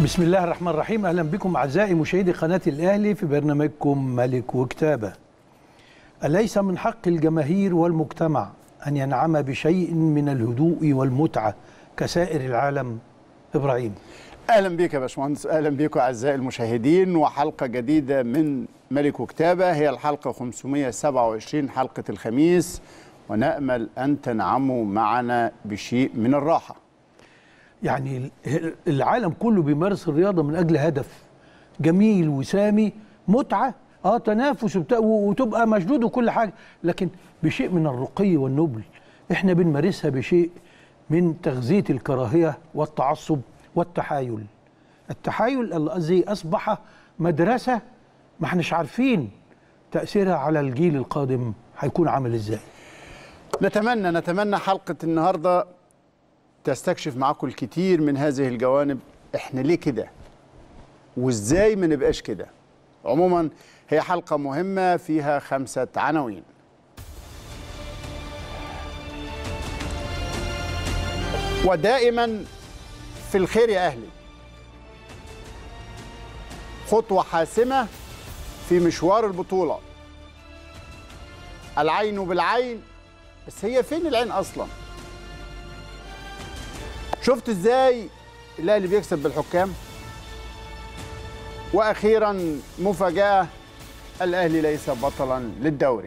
بسم الله الرحمن الرحيم اهلا بكم اعزائي مشاهدي قناه الاهلي في برنامجكم ملك وكتابه. اليس من حق الجماهير والمجتمع ان ينعم بشيء من الهدوء والمتعه كسائر العالم؟ ابراهيم. اهلا بك يا باشمهندس اهلا بكم اعزائي المشاهدين وحلقه جديده من ملك وكتابه هي الحلقه 527 حلقه الخميس ونامل ان تنعموا معنا بشيء من الراحه. يعني العالم كله بيمارس الرياضه من اجل هدف جميل وسامي متعه اه تنافس وبتا- وتبقى مشدود وكل حاجه لكن بشيء من الرقي والنبل احنا بنمارسها بشيء من تغذيه الكراهيه والتعصب والتحايل التحايل الذي اصبح مدرسه ما احناش عارفين تاثيرها على الجيل القادم هيكون عامل ازاي نتمنى نتمنى حلقه النهارده تستكشف معاكم الكثير من هذه الجوانب احنا ليه كده وازاي ما نبقاش كده عموما هي حلقه مهمه فيها خمسه عناوين ودائما في الخير يا اهلي خطوه حاسمه في مشوار البطوله العين بالعين بس هي فين العين اصلا شفت ازاي الاهلي بيكسب بالحكام واخيرا مفاجاه الاهلي ليس بطلا للدوري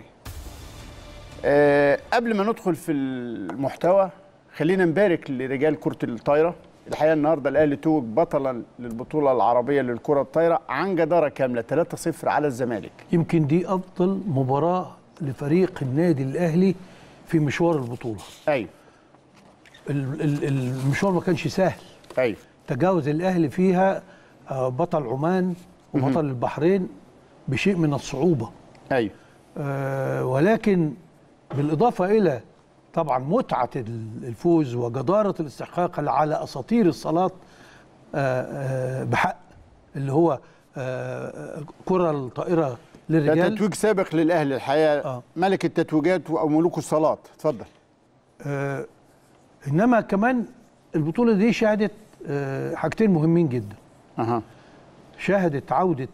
أه قبل ما ندخل في المحتوى خلينا نبارك لرجال كره الطايره الحقيقه النهارده الاهلي توج بطلا للبطوله العربيه للكره الطايره عن جداره كامله 3-0 على الزمالك يمكن دي افضل مباراه لفريق النادي الاهلي في مشوار البطوله ايوه ال- ال- المشوار ما كانش سهل ايوه تجاوز الاهلي فيها آه، بطل عمان وبطل البحرين بشيء من الصعوبه ايوه آه، ولكن بالاضافه الى طبعا متعه ال- الفوز وجداره الاستحقاق اللي على اساطير الصلاه آه، آه، بحق اللي هو آه، كره الطائره ده للرجال تتويج سابق للاهلي الحقيقه آه. ملك التتويجات او ملوك الصالات اتفضل آه، انما كمان البطوله دي شهدت آه، حاجتين مهمين جدا اها شهدت عودة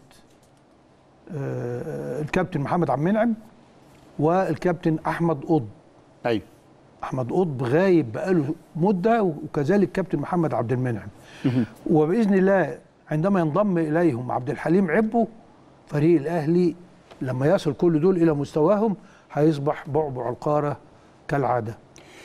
آه، الكابتن محمد عبد المنعم والكابتن أحمد قطب ايوه أحمد قطب غايب بقاله مدة وكذلك كابتن محمد عبد المنعم وبإذن الله عندما ينضم إليهم عبد الحليم عبو فريق الأهلي لما يصل كل دول إلى مستواهم هيصبح بعبع القارة كالعادة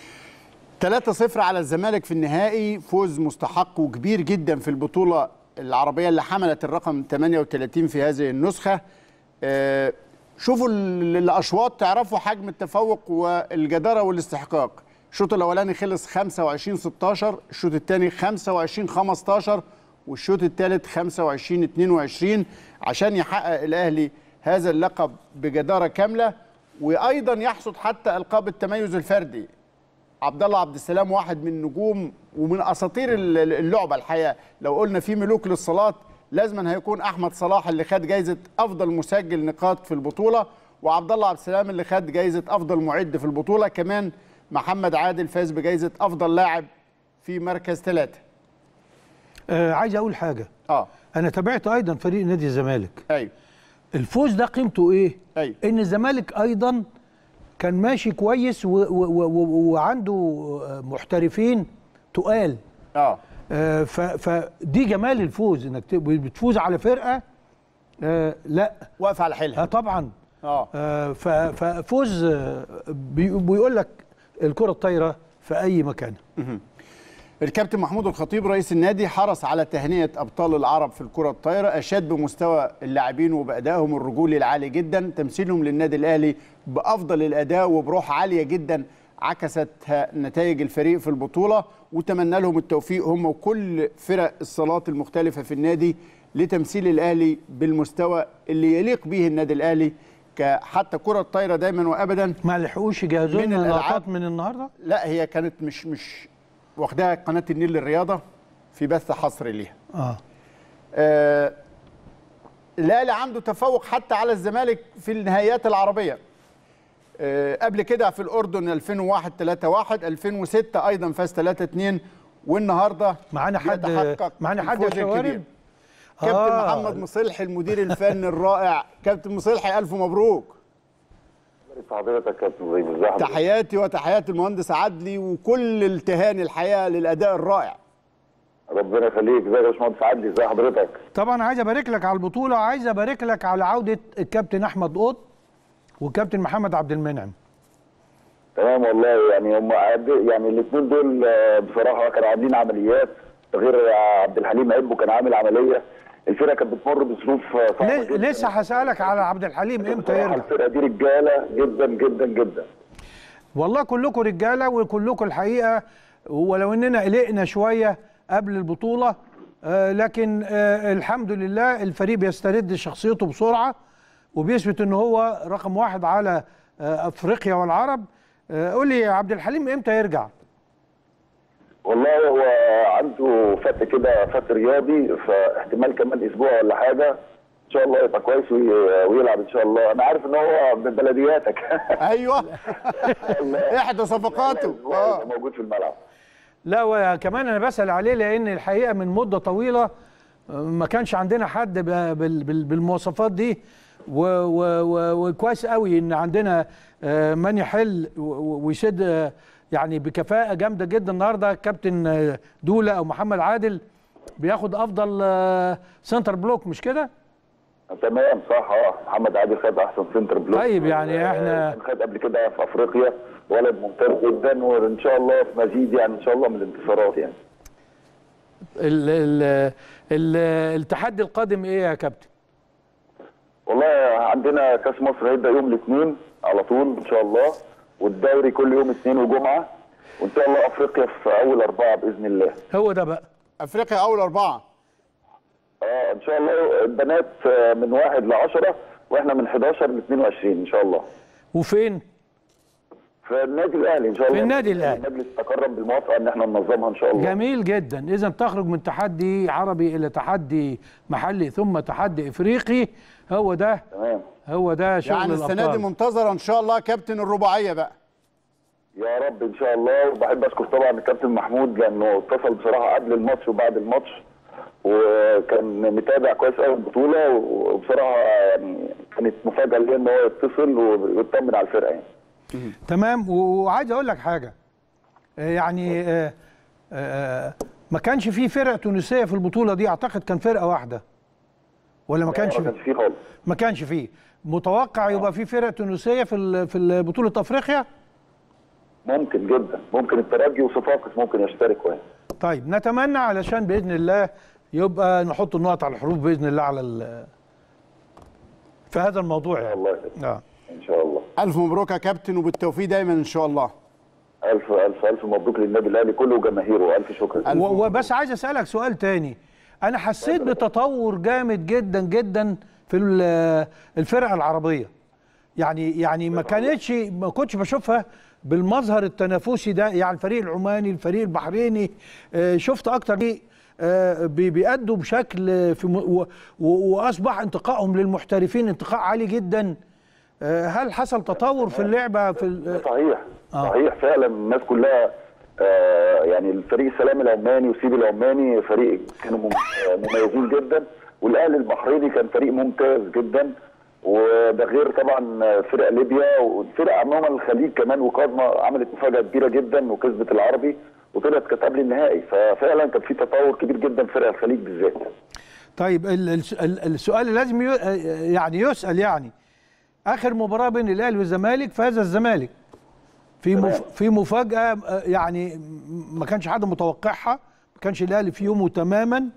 3-0 على الزمالك في النهائي فوز مستحق وكبير جدا في البطولة العربية اللي حملت الرقم 38 في هذه النسخة آه، شوفوا ال- الأشواط تعرفوا حجم التفوق والجدارة والاستحقاق الشوط الأولاني خلص 25 16 الشوط الثاني 25 15 والشوط الثالث 25 22 عشان يحقق الأهلي هذا اللقب بجدارة كاملة وأيضا يحصد حتى ألقاب التميز الفردي عبد الله عبد السلام واحد من نجوم ومن اساطير ال- ال- اللعبه الحقيقه لو قلنا في ملوك للصالات لازما هيكون احمد صلاح اللي خد جايزه افضل مسجل نقاط في البطوله وعبد الله عبد السلام اللي خد جايزه افضل معد في البطوله كمان محمد عادل فاز بجايزه افضل لاعب في مركز ثلاثه آه، عايز أقول حاجة اه أنا تابعت أيضا فريق نادي الزمالك ايوه الفوز ده قيمته ايه؟ أيوة. ان الزمالك ايضا كان ماشي كويس و و و و وعنده محترفين تقال اه آه، ف- فدي جمال الفوز انك ت- بتفوز على فرقه آه، لا واقف على آه حيلها طبعا اه آه، ف- ففوز آه، بي- بيقول لك الكره الطايره في اي مكان الكابتن محمود الخطيب رئيس النادي حرص على تهنئة أبطال العرب في الكرة الطايرة أشاد بمستوى اللاعبين وبأدائهم الرجولي العالي جدا تمثيلهم للنادي الأهلي بأفضل الأداء وبروح عالية جدا عكستها نتائج الفريق في البطولة وتمنى لهم التوفيق هم وكل فرق الصالات المختلفة في النادي لتمثيل الأهلي بالمستوى اللي يليق به النادي الأهلي ك- حتى كرة الطايرة دايما وأبدا ما لحقوش يجهزوا من لنا الألعاب. لقطات من النهارده لا هي كانت مش مش واخداها قناة النيل للرياضة في بث حصري ليها اه آه، الاهلي عنده تفوق حتى على الزمالك في النهائيات العربيه آه، قبل كده في الاردن 2001 3-1 2006 ايضا فاز 3-2 والنهارده معانا حد بيتحقق معانا حد يا الفوز الكبير. شوارب كابتن آه. محمد مصلحي المدير الفني الرائع كابتن مصلحي الف مبروك حضرتك يا كابتن ابراهيم ازي حضرتك؟ تحياتي وتحيات المهندس عدلي وكل التهاني الحقيقه للاداء الرائع ربنا يخليك ازيك يا باشمهندس عدلي ازي حضرتك؟ طبعا عايز ابارك لك على البطوله وعايز ابارك لك على عوده الكابتن احمد قط والكابتن محمد عبد المنعم تمام والله يعني هم عاد- يعني الاثنين دول آه، بصراحه كانوا عاملين عمليات غير عبد الحليم عبو كان عامل عمليه الفرقه كانت بتمر بظروف آه، صعبه ل- جدا لسه هسالك على عبد الحليم امتى بصراحة يرجع الفرقه دي رجاله جدا جدا جدا والله كلكم رجاله وكلكم الحقيقه ولو اننا قلقنا شويه قبل البطوله آه، لكن آه، الحمد لله الفريق بيسترد شخصيته بسرعه وبيثبت ان هو رقم واحد على آه، افريقيا والعرب آه، قول لي يا عبد الحليم امتى يرجع؟ والله هو عنده فت كده فت رياضي فاحتمال كمان اسبوع ولا حاجه ان شاء الله يبقى كويس وي- ويلعب ان شاء الله انا عارف ان هو من بلدياتك ايوه احدى صفقاته اه اه موجود في الملعب لا وكمان انا بسال عليه لان الحقيقه من مده طويله آه، ما كانش عندنا حد ب- بال- بال- بالمواصفات دي و- و- و- وكويس قوي ان عندنا آه، من يحل و- و- ويسد آه، يعني بكفاءه جامده جدا النهارده كابتن آه، دوله او محمد عادل بياخد افضل آه، سنتر بلوك مش كده؟ تمام صح اه محمد عادل خد احسن سنتر بلوك طيب، يعني آه، إحنا- كان خد قبل كده في افريقيا ولد ممتاز جدا وان شاء الله في مزيد يعني ان شاء الله من الانتصارات يعني ال ال ال التحدي القادم ايه يا كابتن؟ والله عندنا كاس مصر هيبدا يوم الاثنين على طول ان شاء الله والدوري كل يوم اثنين وجمعه وان شاء الله افريقيا في اول اربعه باذن الله هو ده بقى افريقيا اول اربعه اه ان شاء الله البنات آه، من واحد ل 10 واحنا من 11 ل 22 ان شاء الله وفين؟ في النادي الاهلي ان شاء الله النادي الأهلي. المجلس تقرب بالموافقه ان احنا ننظمها ان شاء الله جميل جدا اذا تخرج من تحدي عربي الى تحدي محلي ثم تحدي افريقي هو ده تمام هو ده شغل يعني السنه دي الابطال منتظره ان شاء الله كابتن الرباعيه بقى يا رب ان شاء الله وبحب اشكر طبعا الكابتن محمود لانه اتصل بصراحه قبل الماتش وبعد الماتش وكان متابع كويس قوي البطوله وبصراحه يعني كانت مفاجاه ليا ان هو يتصل ويطمن على الفرقه يعني تمام و- وعايز اقول لك حاجه آه، يعني آه، آه، ما كانش في فرق تونسيه في البطوله دي اعتقد كان فرقه واحده ولا ما كانش ما في كانش فيه خالص ما كانش فيه متوقع يبقى في فرق تونسيه في ال- في بطوله افريقيا ممكن جدا ممكن الترجي وصفاقس ممكن يشتركوا يعني طيب نتمنى علشان باذن الله يبقى نحط النقط على الحروف باذن الله على ال- في هذا الموضوع يعني الله اه ان شاء الله الف مبروك يا كابتن وبالتوفيق دايما ان شاء الله الف الف الف مبروك للنادي الاهلي كله وجماهيره الف شكر ألف و- وبس عايز اسالك سؤال تاني انا حسيت بتطور جامد جدا جدا في ال- الفرقه العربيه يعني يعني ما كانتش ما كنتش بشوفها بالمظهر التنافسي ده يعني الفريق العماني الفريق البحريني آه، شفت اكتر دي آه، بي- بيأدوا بشكل آه، في م- و- و- واصبح انتقائهم للمحترفين انتقاء عالي جدا آه، هل حصل تطور في اللعبه في ال- صحيح آه. صحيح فعلا الناس كلها آه يعني الفريق السلام العماني وسيب العماني فريق كانوا مم- آه، مميزين جدا والاهلي البحريني كان فريق ممتاز جدا وده غير طبعا فرق ليبيا والفرق عموما الخليج كمان وقادمه عملت مفاجاه كبيره جدا وكسبت العربي وطلعت كانت قبل النهائي ففعلا كان في تطور كبير جدا في فرق الخليج بالذات طيب ال- ال- ال- السؤال اللي لازم ي- يعني يسأل يعني آخر مباراة بين الأهلي والزمالك فاز الزمالك في مف في مفاجأة آه، يعني م- ما كانش حد متوقعها ما كانش الأهلي في يومه تماما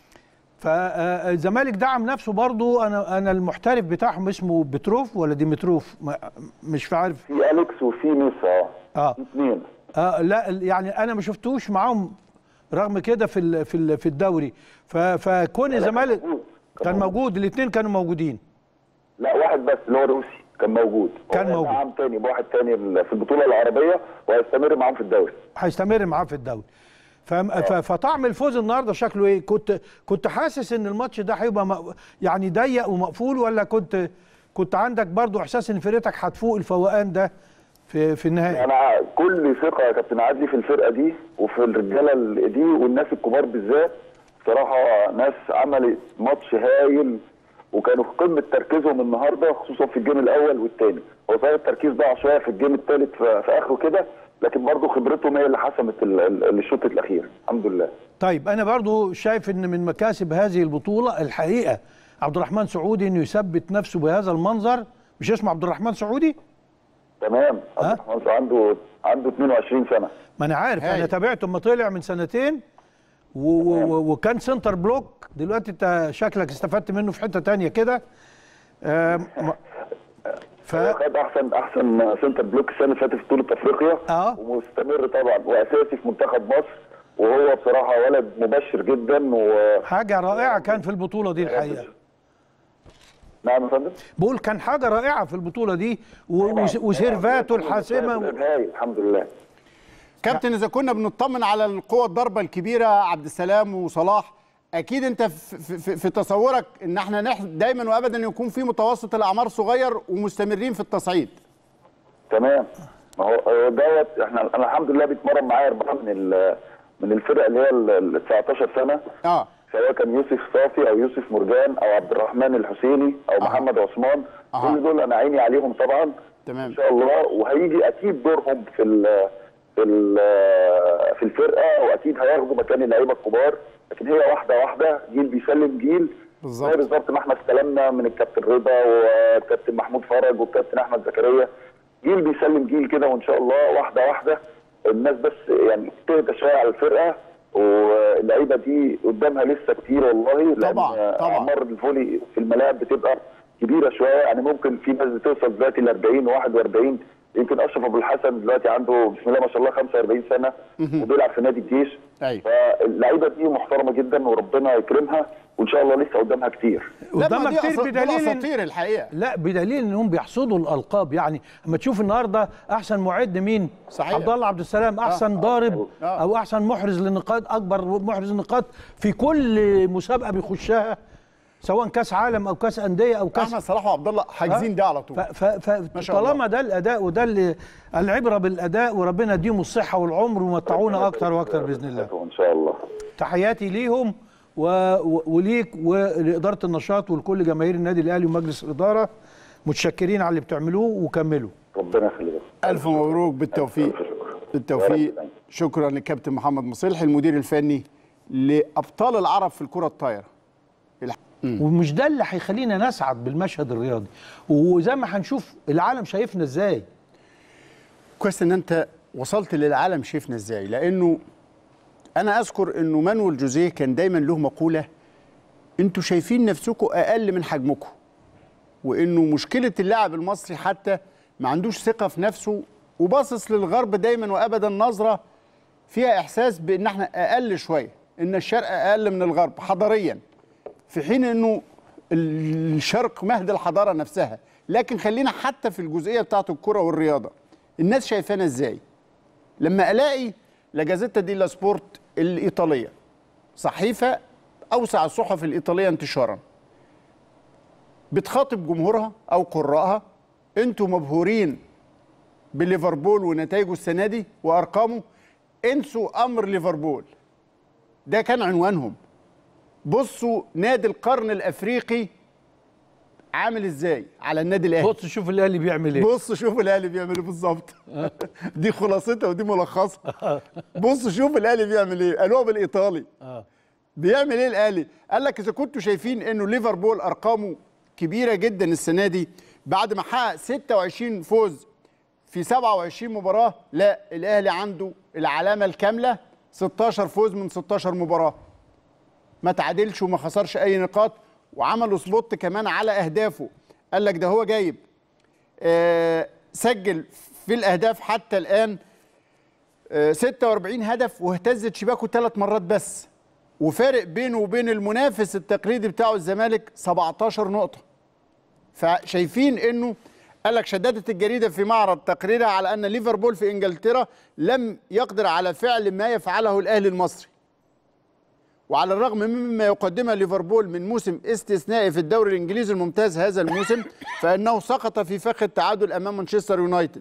فالزمالك دعم نفسه برضو أنا أنا المحترف بتاعهم اسمه بتروف ولا ديمتروف ما- مش عارف في اليكس وفي ميسا اه في اثنين آه لا ال- يعني انا ما شفتوش معاهم رغم كده في ال- في ال- في الدوري ف- فكون الزمالك موجود. كان موجود الاثنين كانوا موجودين لا واحد بس اللي هو روسي كان موجود كان هو موجود. نعم تاني بواحد تاني في البطوله العربيه وهيستمر معاهم في الدوري هيستمر معاه في الدوري ف- ف- فطعم الفوز النهارده شكله ايه كنت كنت حاسس ان الماتش ده هيبقى م- يعني ضيق ومقفول ولا كنت كنت عندك برضو احساس ان فرقتك هتفوق الفوقان ده في في النهائي انا كل ثقه يا كابتن عدلي في الفرقه دي وفي الرجاله ال- دي والناس الكبار بالذات بصراحه ناس عملت ماتش هايل وكانوا في قمه تركيزهم النهارده خصوصا في الجيم الاول والثاني هو صحيح التركيز ضاع شويه في الجيم الثالث في, في اخره كده لكن برضه خبرتهم هي اللي حسمت ال- ال- الشوط الاخير الحمد لله طيب انا برضو شايف ان من مكاسب هذه البطوله الحقيقه عبد الرحمن سعودي انه يثبت نفسه بهذا المنظر مش اسمه عبد الرحمن سعودي تمام ها؟ عبد الرحمن عنده عنده 22 سنه ما انا عارف هاي. انا تابعته لما طلع من سنتين و و و وكان سنتر بلوك دلوقتي انت شكلك استفدت منه في حته تانية كده آم، ما- ف خد احسن احسن سنتر بلوك السنه اللي فاتت في بطوله افريقيا اه. ومستمر طبعا واساسي في منتخب مصر وهو بصراحه ولد مبشر جدا و حاجه رائعه كان في البطوله دي الحقيقه نعم يا فندم بقول كان حاجه رائعه في البطوله دي و- وس- وسيرفاته الحاسمه و- هاي الحمد لله كابتن اذا كنا بنطمن على القوة الضربة الكبيرة عبد السلام وصلاح اكيد انت في, في, في تصورك ان احنا نح دايما وابدا يكون في متوسط الاعمار صغير ومستمرين في التصعيد تمام ما هو هو دوت احنا انا الحمد لله بيتمرن معايا اربعه من ال- من الفرق اللي هي ال 19 سنه اه سواء كان يوسف صافي او يوسف مرجان او عبد الرحمن الحسيني او محمد عثمان أها. كل دول انا عيني عليهم طبعا تمام. ان شاء الله وهيجي اكيد دورهم في ال في ال في الفرقه واكيد هياخدوا مكان اللعيبه الكبار لكن هي واحده واحده جيل بيسلم جيل بالظبط. زي بالظبط ما احنا استلمنا من الكابتن رضا والكابتن محمود فرج والكابتن احمد زكريا جيل بيسلم جيل كده وان شاء الله واحده واحده الناس بس يعني تهدى شويه على الفرقه واللعيبه دي قدامها لسه كتير والله لأن طبعاً، طبعاً. اعمار الفولي في الملاعب بتبقى كبيره شويه يعني ممكن في ناس بتوصل دلوقتي ل 40 و41 يمكن اشرف ابو الحسن دلوقتي عنده بسم الله ما شاء الله 45 سنه وبيلعب في نادي الجيش أيوة. فاللعيبه دي محترمه جدا وربنا يكرمها وان شاء الله لسه قدامها كتير لا ما قدامها دي كتير أساط- دول بدليل إن- اساطير الحقيقة لا بدليل انهم بيحصدوا الالقاب يعني اما تشوف النهارده احسن معد مين صحيح. عبد الله عبد السلام احسن ضارب آه. او احسن محرز للنقاط اكبر محرز للنقاط في كل مسابقه بيخشها سواء كاس عالم او كاس انديه او كاس احمد صلاح وعبد الله حاجزين ده على طول ف ف ما شاء الله. طالما ده الاداء وده اللي العبره بالاداء وربنا يديهم الصحه والعمر ويمتعونا اكتر واكتر باذن الله ان شاء الله تحياتي ليهم و... و... وليك ولاداره النشاط ولكل جماهير النادي الاهلي ومجلس الاداره متشكرين على اللي بتعملوه وكملوا ربنا يخليك الف مبروك بالتوفيق ألف شكر. بالتوفيق يا رب. شكرا للكابتن محمد مصلحي المدير الفني لابطال العرب في الكره الطايره الح- ومش ده اللي هيخلينا نسعد بالمشهد الرياضي وزي ما هنشوف العالم شايفنا ازاي كويس ان انت وصلت للعالم شايفنا ازاي لانه انا اذكر انه مانويل جوزيه كان دايما له مقوله انتوا شايفين نفسكم اقل من حجمكم وانه مشكله اللاعب المصري حتى ما عندوش ثقه في نفسه وباصص للغرب دايما وابدا نظره فيها احساس بان احنا اقل شويه ان الشرق اقل من الغرب حضاريا في حين انه الشرق مهد الحضاره نفسها لكن خلينا حتى في الجزئيه بتاعت الكره والرياضه الناس شايفانا ازاي لما الاقي لا جازيتا دي لا سبورت الايطاليه صحيفه اوسع الصحف الايطاليه انتشارا بتخاطب جمهورها او قراءها انتوا مبهورين بليفربول ونتائجه السنه دي وارقامه انسوا امر ليفربول ده كان عنوانهم بصوا نادي القرن الافريقي عامل ازاي على النادي الاهلي بص شوف الاهلي بيعمل ايه بص شوف الاهلي بيعمل ايه بالظبط دي خلاصتها ودي ملخصها بص شوف الاهلي بيعمل ايه قالوها بالايطالي بيعمل ايه الاهلي قال لك اذا كنتوا شايفين انه ليفربول ارقامه كبيره جدا السنه دي بعد ما حقق 26 فوز في 27 مباراه لا الاهلي عنده العلامه الكامله 16 فوز من 16 مباراه ما تعادلش وما خسرش اي نقاط وعملوا سبوت كمان على اهدافه قال لك ده هو جايب آه سجل في الاهداف حتى الان آه 46 هدف واهتزت شباكه ثلاث مرات بس وفارق بينه وبين المنافس التقليدي بتاعه الزمالك 17 نقطه فشايفين انه قال لك شددت الجريده في معرض تقريرها على ان ليفربول في انجلترا لم يقدر على فعل ما يفعله الاهلي المصري وعلى الرغم مما يقدمه ليفربول من موسم استثنائي في الدوري الانجليزي الممتاز هذا الموسم فانه سقط في فخ التعادل امام مانشستر يونايتد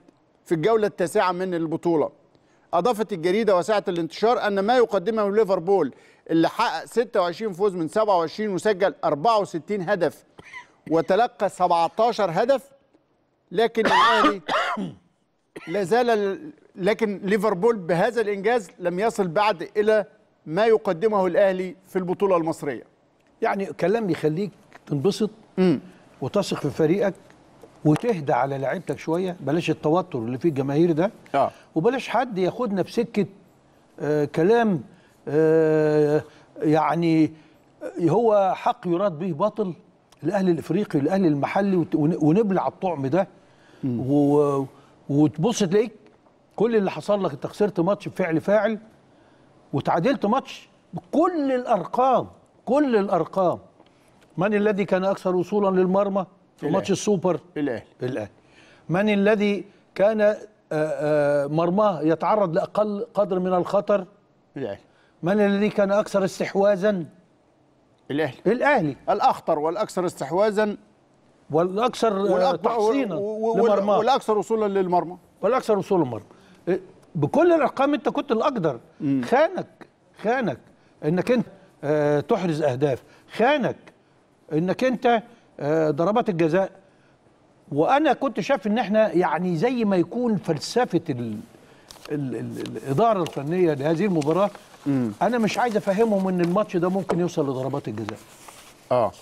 في الجولة التاسعة من البطولة أضافت الجريدة وسعة الانتشار أن ما يقدمه ليفربول اللي حقق 26 فوز من 27 وسجل 64 هدف وتلقى 17 هدف لكن الأهلي لا زال لكن ليفربول بهذا الإنجاز لم يصل بعد إلى ما يقدمه الأهلي في البطولة المصرية يعني كلام يخليك تنبسط وتثق في فريقك وتهدى على لعيبتك شويه بلاش التوتر اللي فيه الجماهير ده آه. وبلاش حد ياخدنا في سكه آه كلام آه يعني هو حق يراد به باطل الاهلي الافريقي الاهلي المحلي وت- ون- ونبلع الطعم ده و- وتبص تلاقيك كل اللي حصل لك انت خسرت ماتش بفعل فاعل وتعادلت ماتش بكل الارقام كل الارقام من الذي كان اكثر وصولا للمرمى في الأهلي. ماتش السوبر الأهلي الاهلي من الذي كان آه، آه، مرماه يتعرض لاقل قدر من الخطر الأهلي من الذي كان اكثر استحواذا الأهلي الاهلي الأخطر والأكثر استحواذا والاكثر آه، والأكبر تحصينا و- و- لمرماه والأكثر وصولا للمرمى والاكثر وصولا للمرمى إيه، بكل الارقام انت كنت الاقدر خانك خانك انك انت آه، تحرز اهداف خانك انك انت آه، ضربات الجزاء وانا كنت شايف ان احنا يعني زي ما يكون فلسفه ال ال ال الاداره الفنيه لهذه المباراه انا مش عايز افهمهم ان الماتش ده ممكن يوصل لضربات الجزاء اه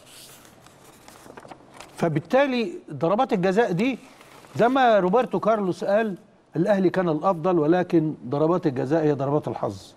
فبالتالي ضربات الجزاء دي زي ما روبرتو كارلوس قال الاهلي كان الافضل ولكن ضربات الجزاء هي ضربات الحظ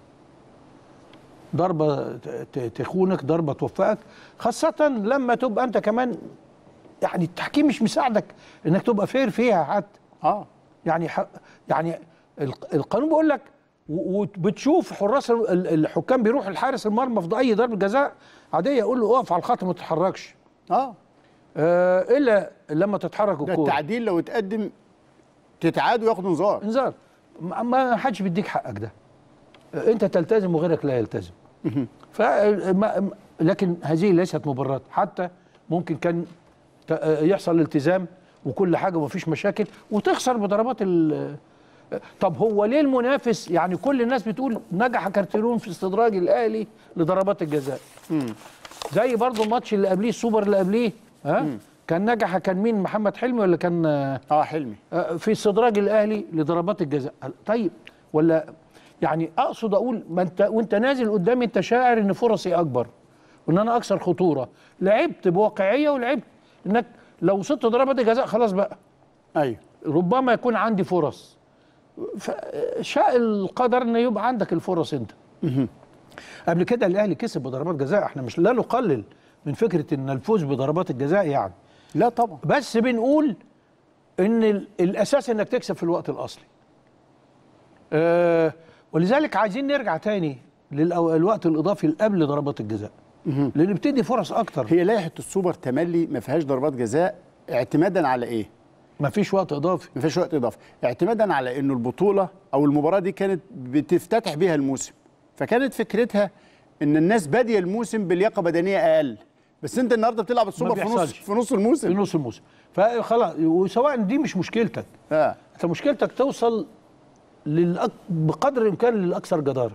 ضربه ت- ت- تخونك ضربه توفقك خاصه لما تبقى انت كمان يعني التحكيم مش مساعدك انك تبقى فير فيها حتى اه يعني ح... يعني الق- القانون بيقول لك و- وبتشوف حراس ال- ال- الحكام بيروح الحارس المرمى في اي ضربه جزاء عاديه يقول له اقف على الخط ما تتحركش اه آه الا لما تتحرك ده الكوره التعديل لو اتقدم تتعاد وياخد انذار انذار ما ما حدش بيديك حقك ده آه، انت تلتزم وغيرك لا يلتزم ف ما- لكن هذه ليست مبررات حتى ممكن كان ت- آه، يحصل التزام وكل حاجه ومفيش مشاكل وتخسر بضربات ال آه، طب هو ليه المنافس يعني كل الناس بتقول نجح كارتيرون في استدراج الاهلي لضربات الجزاء زي برضو الماتش اللي قبليه السوبر اللي قبليه ها كان نجح كان مين محمد حلمي ولا كان آه، اه حلمي في استدراج الاهلي لضربات الجزاء طيب ولا يعني اقصد اقول ما انت وانت نازل قدامي انت شاعر ان فرصي اكبر وان انا اكثر خطوره لعبت بواقعيه ولعبت انك لو وصلت ضربات الجزاء خلاص بقى ايوه ربما يكون عندي فرص فشاء القدر ان يبقى عندك الفرص انت قبل كده الاهلي كسب بضربات جزاء احنا مش لا نقلل من فكره ان الفوز بضربات الجزاء يعني لا طبعا بس بنقول ان ال- الاساس انك تكسب في الوقت الاصلي آه ولذلك عايزين نرجع تاني للوقت الاضافي اللي قبل ضربات الجزاء لان بتدي فرص اكتر هي لائحه السوبر تملي ما فيهاش ضربات جزاء اعتمادا على ايه؟ ما فيش وقت اضافي ما فيش وقت اضافي اعتمادا على انه البطوله او المباراه دي كانت بتفتتح بيها الموسم فكانت فكرتها ان الناس باديه الموسم بلياقه بدنيه اقل بس انت النهارده بتلعب السوبر في نص بيحصلش. في نص في الموسم نص الموسم فخلاص وسواء دي مش مشكلتك اه انت مشكلتك توصل للأك... بقدر الامكان للاكثر جداره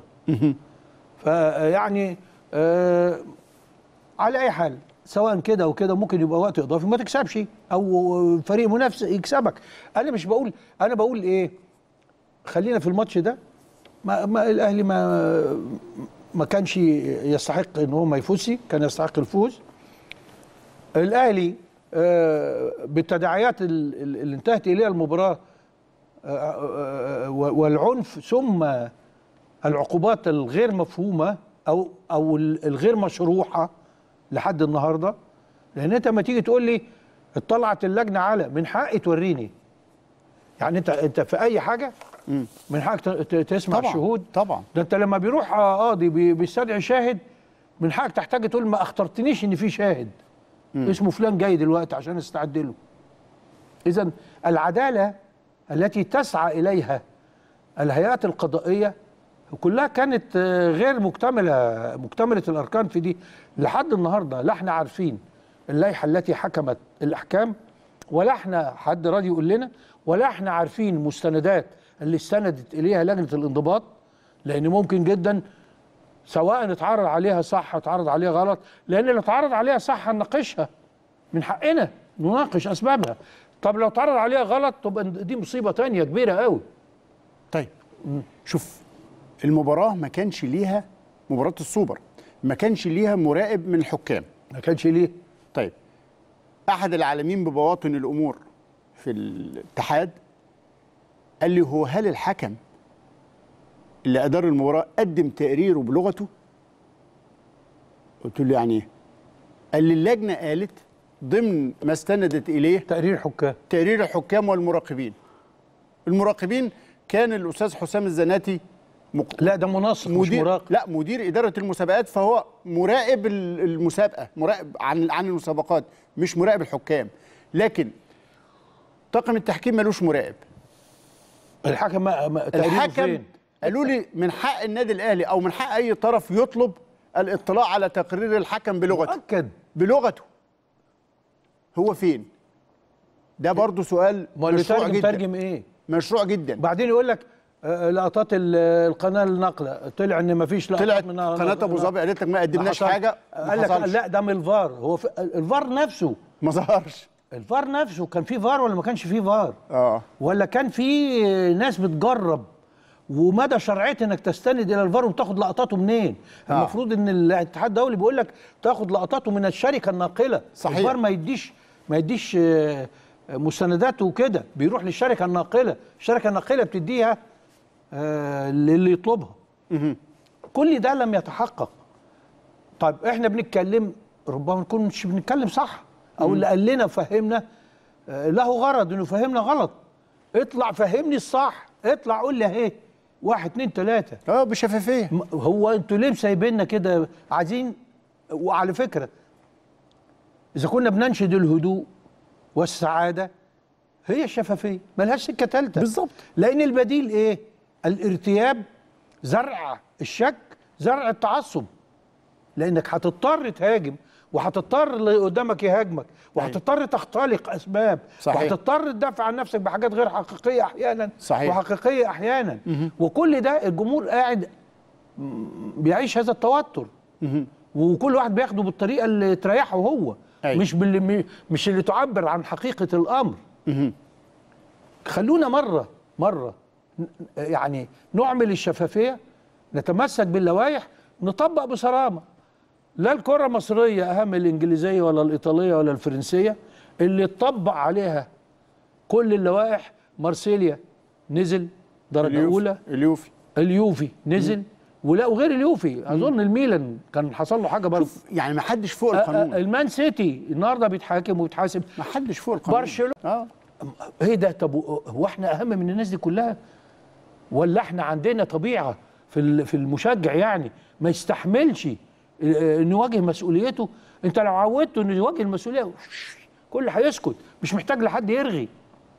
فيعني آه على اي حال سواء كده او كده ممكن يبقى وقت اضافي ما تكسبش او فريق منافس يكسبك انا مش بقول انا بقول ايه خلينا في الماتش ده ما, ما الاهلي ما ما كانش يستحق ان هو ما يفوزش كان يستحق الفوز الاهلي آه، بالتداعيات ال- ال- اللي انتهت اليها المباراه آه، آه، آه، والعنف ثم العقوبات الغير مفهومه او او ال- الغير مشروحه لحد النهارده لان انت لما تيجي تقول لي اطلعت اللجنه على من حقي توريني يعني انت انت في اي حاجه من حقك ت- ت- تسمع طبعا الشهود طبعا ده انت لما بيروح قاضي بي- بيستدعي شاهد من حقك تحتاج تقول ما اخطرتنيش ان في شاهد اسمه فلان جاي دلوقتي عشان استعد له اذا العداله التي تسعى اليها الهيئات القضائيه كلها كانت آه، غير مكتمله مكتمله الاركان في دي لحد النهارده لا احنا عارفين اللائحه التي حكمت الاحكام ولا احنا حد راضي يقول لنا ولا احنا عارفين المستندات اللي استندت اليها لجنه الانضباط لان ممكن جدا سواء اتعرض عليها صح اتعرض عليها غلط لان اللي اتعرض عليها صح هنناقشها من حقنا نناقش اسبابها طب لو اتعرض عليها غلط تبقى دي مصيبه تانية كبيره قوي طيب شوف المباراه ما كانش ليها مباراه السوبر ما كانش ليها مراقب من الحكام ما كانش ليه طيب احد العالمين ببواطن الامور في الاتحاد قال لي هو هل الحكم اللي ادار المباراه قدم تقريره بلغته قلت له يعني ايه قال لي اللجنه قالت ضمن ما استندت اليه تقرير حكام تقرير الحكام والمراقبين المراقبين كان الاستاذ حسام الزناتي مق... لا ده مناصف مش مدير مراقب لا مدير اداره المسابقات فهو مراقب ال- المسابقه مراقب عن عن المسابقات مش مراقب الحكام لكن طاقم التحكيم ملوش مراقب الحكم ما ما- تقريره الحكم فين؟ قالوا لي من حق النادي الاهلي او من حق اي طرف يطلب الاطلاع على تقرير الحكم بلغته مؤكد بلغته هو فين ده برضو سؤال ما اللي مشروع ترجم جدا ترجم ايه؟ مشروع جدا بعدين يقول لك آه، لقطات ال- القناه الناقله طلع ان ما فيش لقطات طلعت من قناه ابو ظبي قالت لك ما ما قدمناش حصل. حاجه ما قال لك حصلش. لا ده من الفار هو في الفار نفسه ما ظهرش الفار نفسه كان في فار ولا ما كانش في فار اه ولا كان في ناس بتجرب ومدى شرعيه انك تستند الى الفار وتاخد لقطاته منين؟ آه. المفروض ان الاتحاد الدولي بيقول لك تاخد لقطاته من الشركه الناقله صحيح. الفار ما يديش ما يديش آه، مستنداته وكده بيروح للشركه الناقله الشركه الناقله بتديها آه، للي يطلبها كل ده لم يتحقق طيب احنا بنتكلم ربما ما نكونش بنتكلم صح او اللي قال لنا فهمنا آه، له غرض انه فهمنا غلط اطلع فهمني الصح اطلع قول لي اهي واحد اتنين تلاته اه بشفافيه م- هو انتوا ليه مسايبيننا كده عايزين وعلى فكره اذا كنا بننشد الهدوء والسعاده هي الشفافيه ملهاش سكه ثالثه بالظبط. لان البديل ايه الارتياب زرع الشك زرع التعصب لانك هتضطر تهاجم وهتضطر اللي قدامك يهاجمك وهتضطر تختلق اسباب صحيح. وهتضطر تدافع عن نفسك بحاجات غير حقيقيه احيانا صحيح. وحقيقيه احيانا وكل ده الجمهور قاعد م- بيعيش هذا التوتر وكل واحد بياخده بالطريقه اللي تريحه هو أيوة. مش باللي مش اللي تعبر عن حقيقه الامر خلونا مره مره ن- يعني نعمل الشفافيه نتمسك باللوائح نطبق بصرامه لا الكره المصريه اهم من الانجليزيه ولا الايطاليه ولا الفرنسيه اللي اتطبق عليها كل اللوائح مارسيليا نزل درجه اليوفي. اولى اليوفي اليوفي نزل ولا وغير اليوفي اظن الميلان كان حصل له حاجه برضه شوف يعني ما حدش فوق أ- أ- القانون المان سيتي النهارده بيتحاكم وبيتحاسب ما حدش فوق القانون برشلونة. اه ايه ده طب هو احنا اهم من الناس دي كلها ولا احنا عندنا طبيعه في ال- في المشجع يعني ما يستحملش اه، انه يواجه مسؤوليته انت لو عودته انه يواجه المسؤوليه كل هيسكت مش محتاج لحد يرغي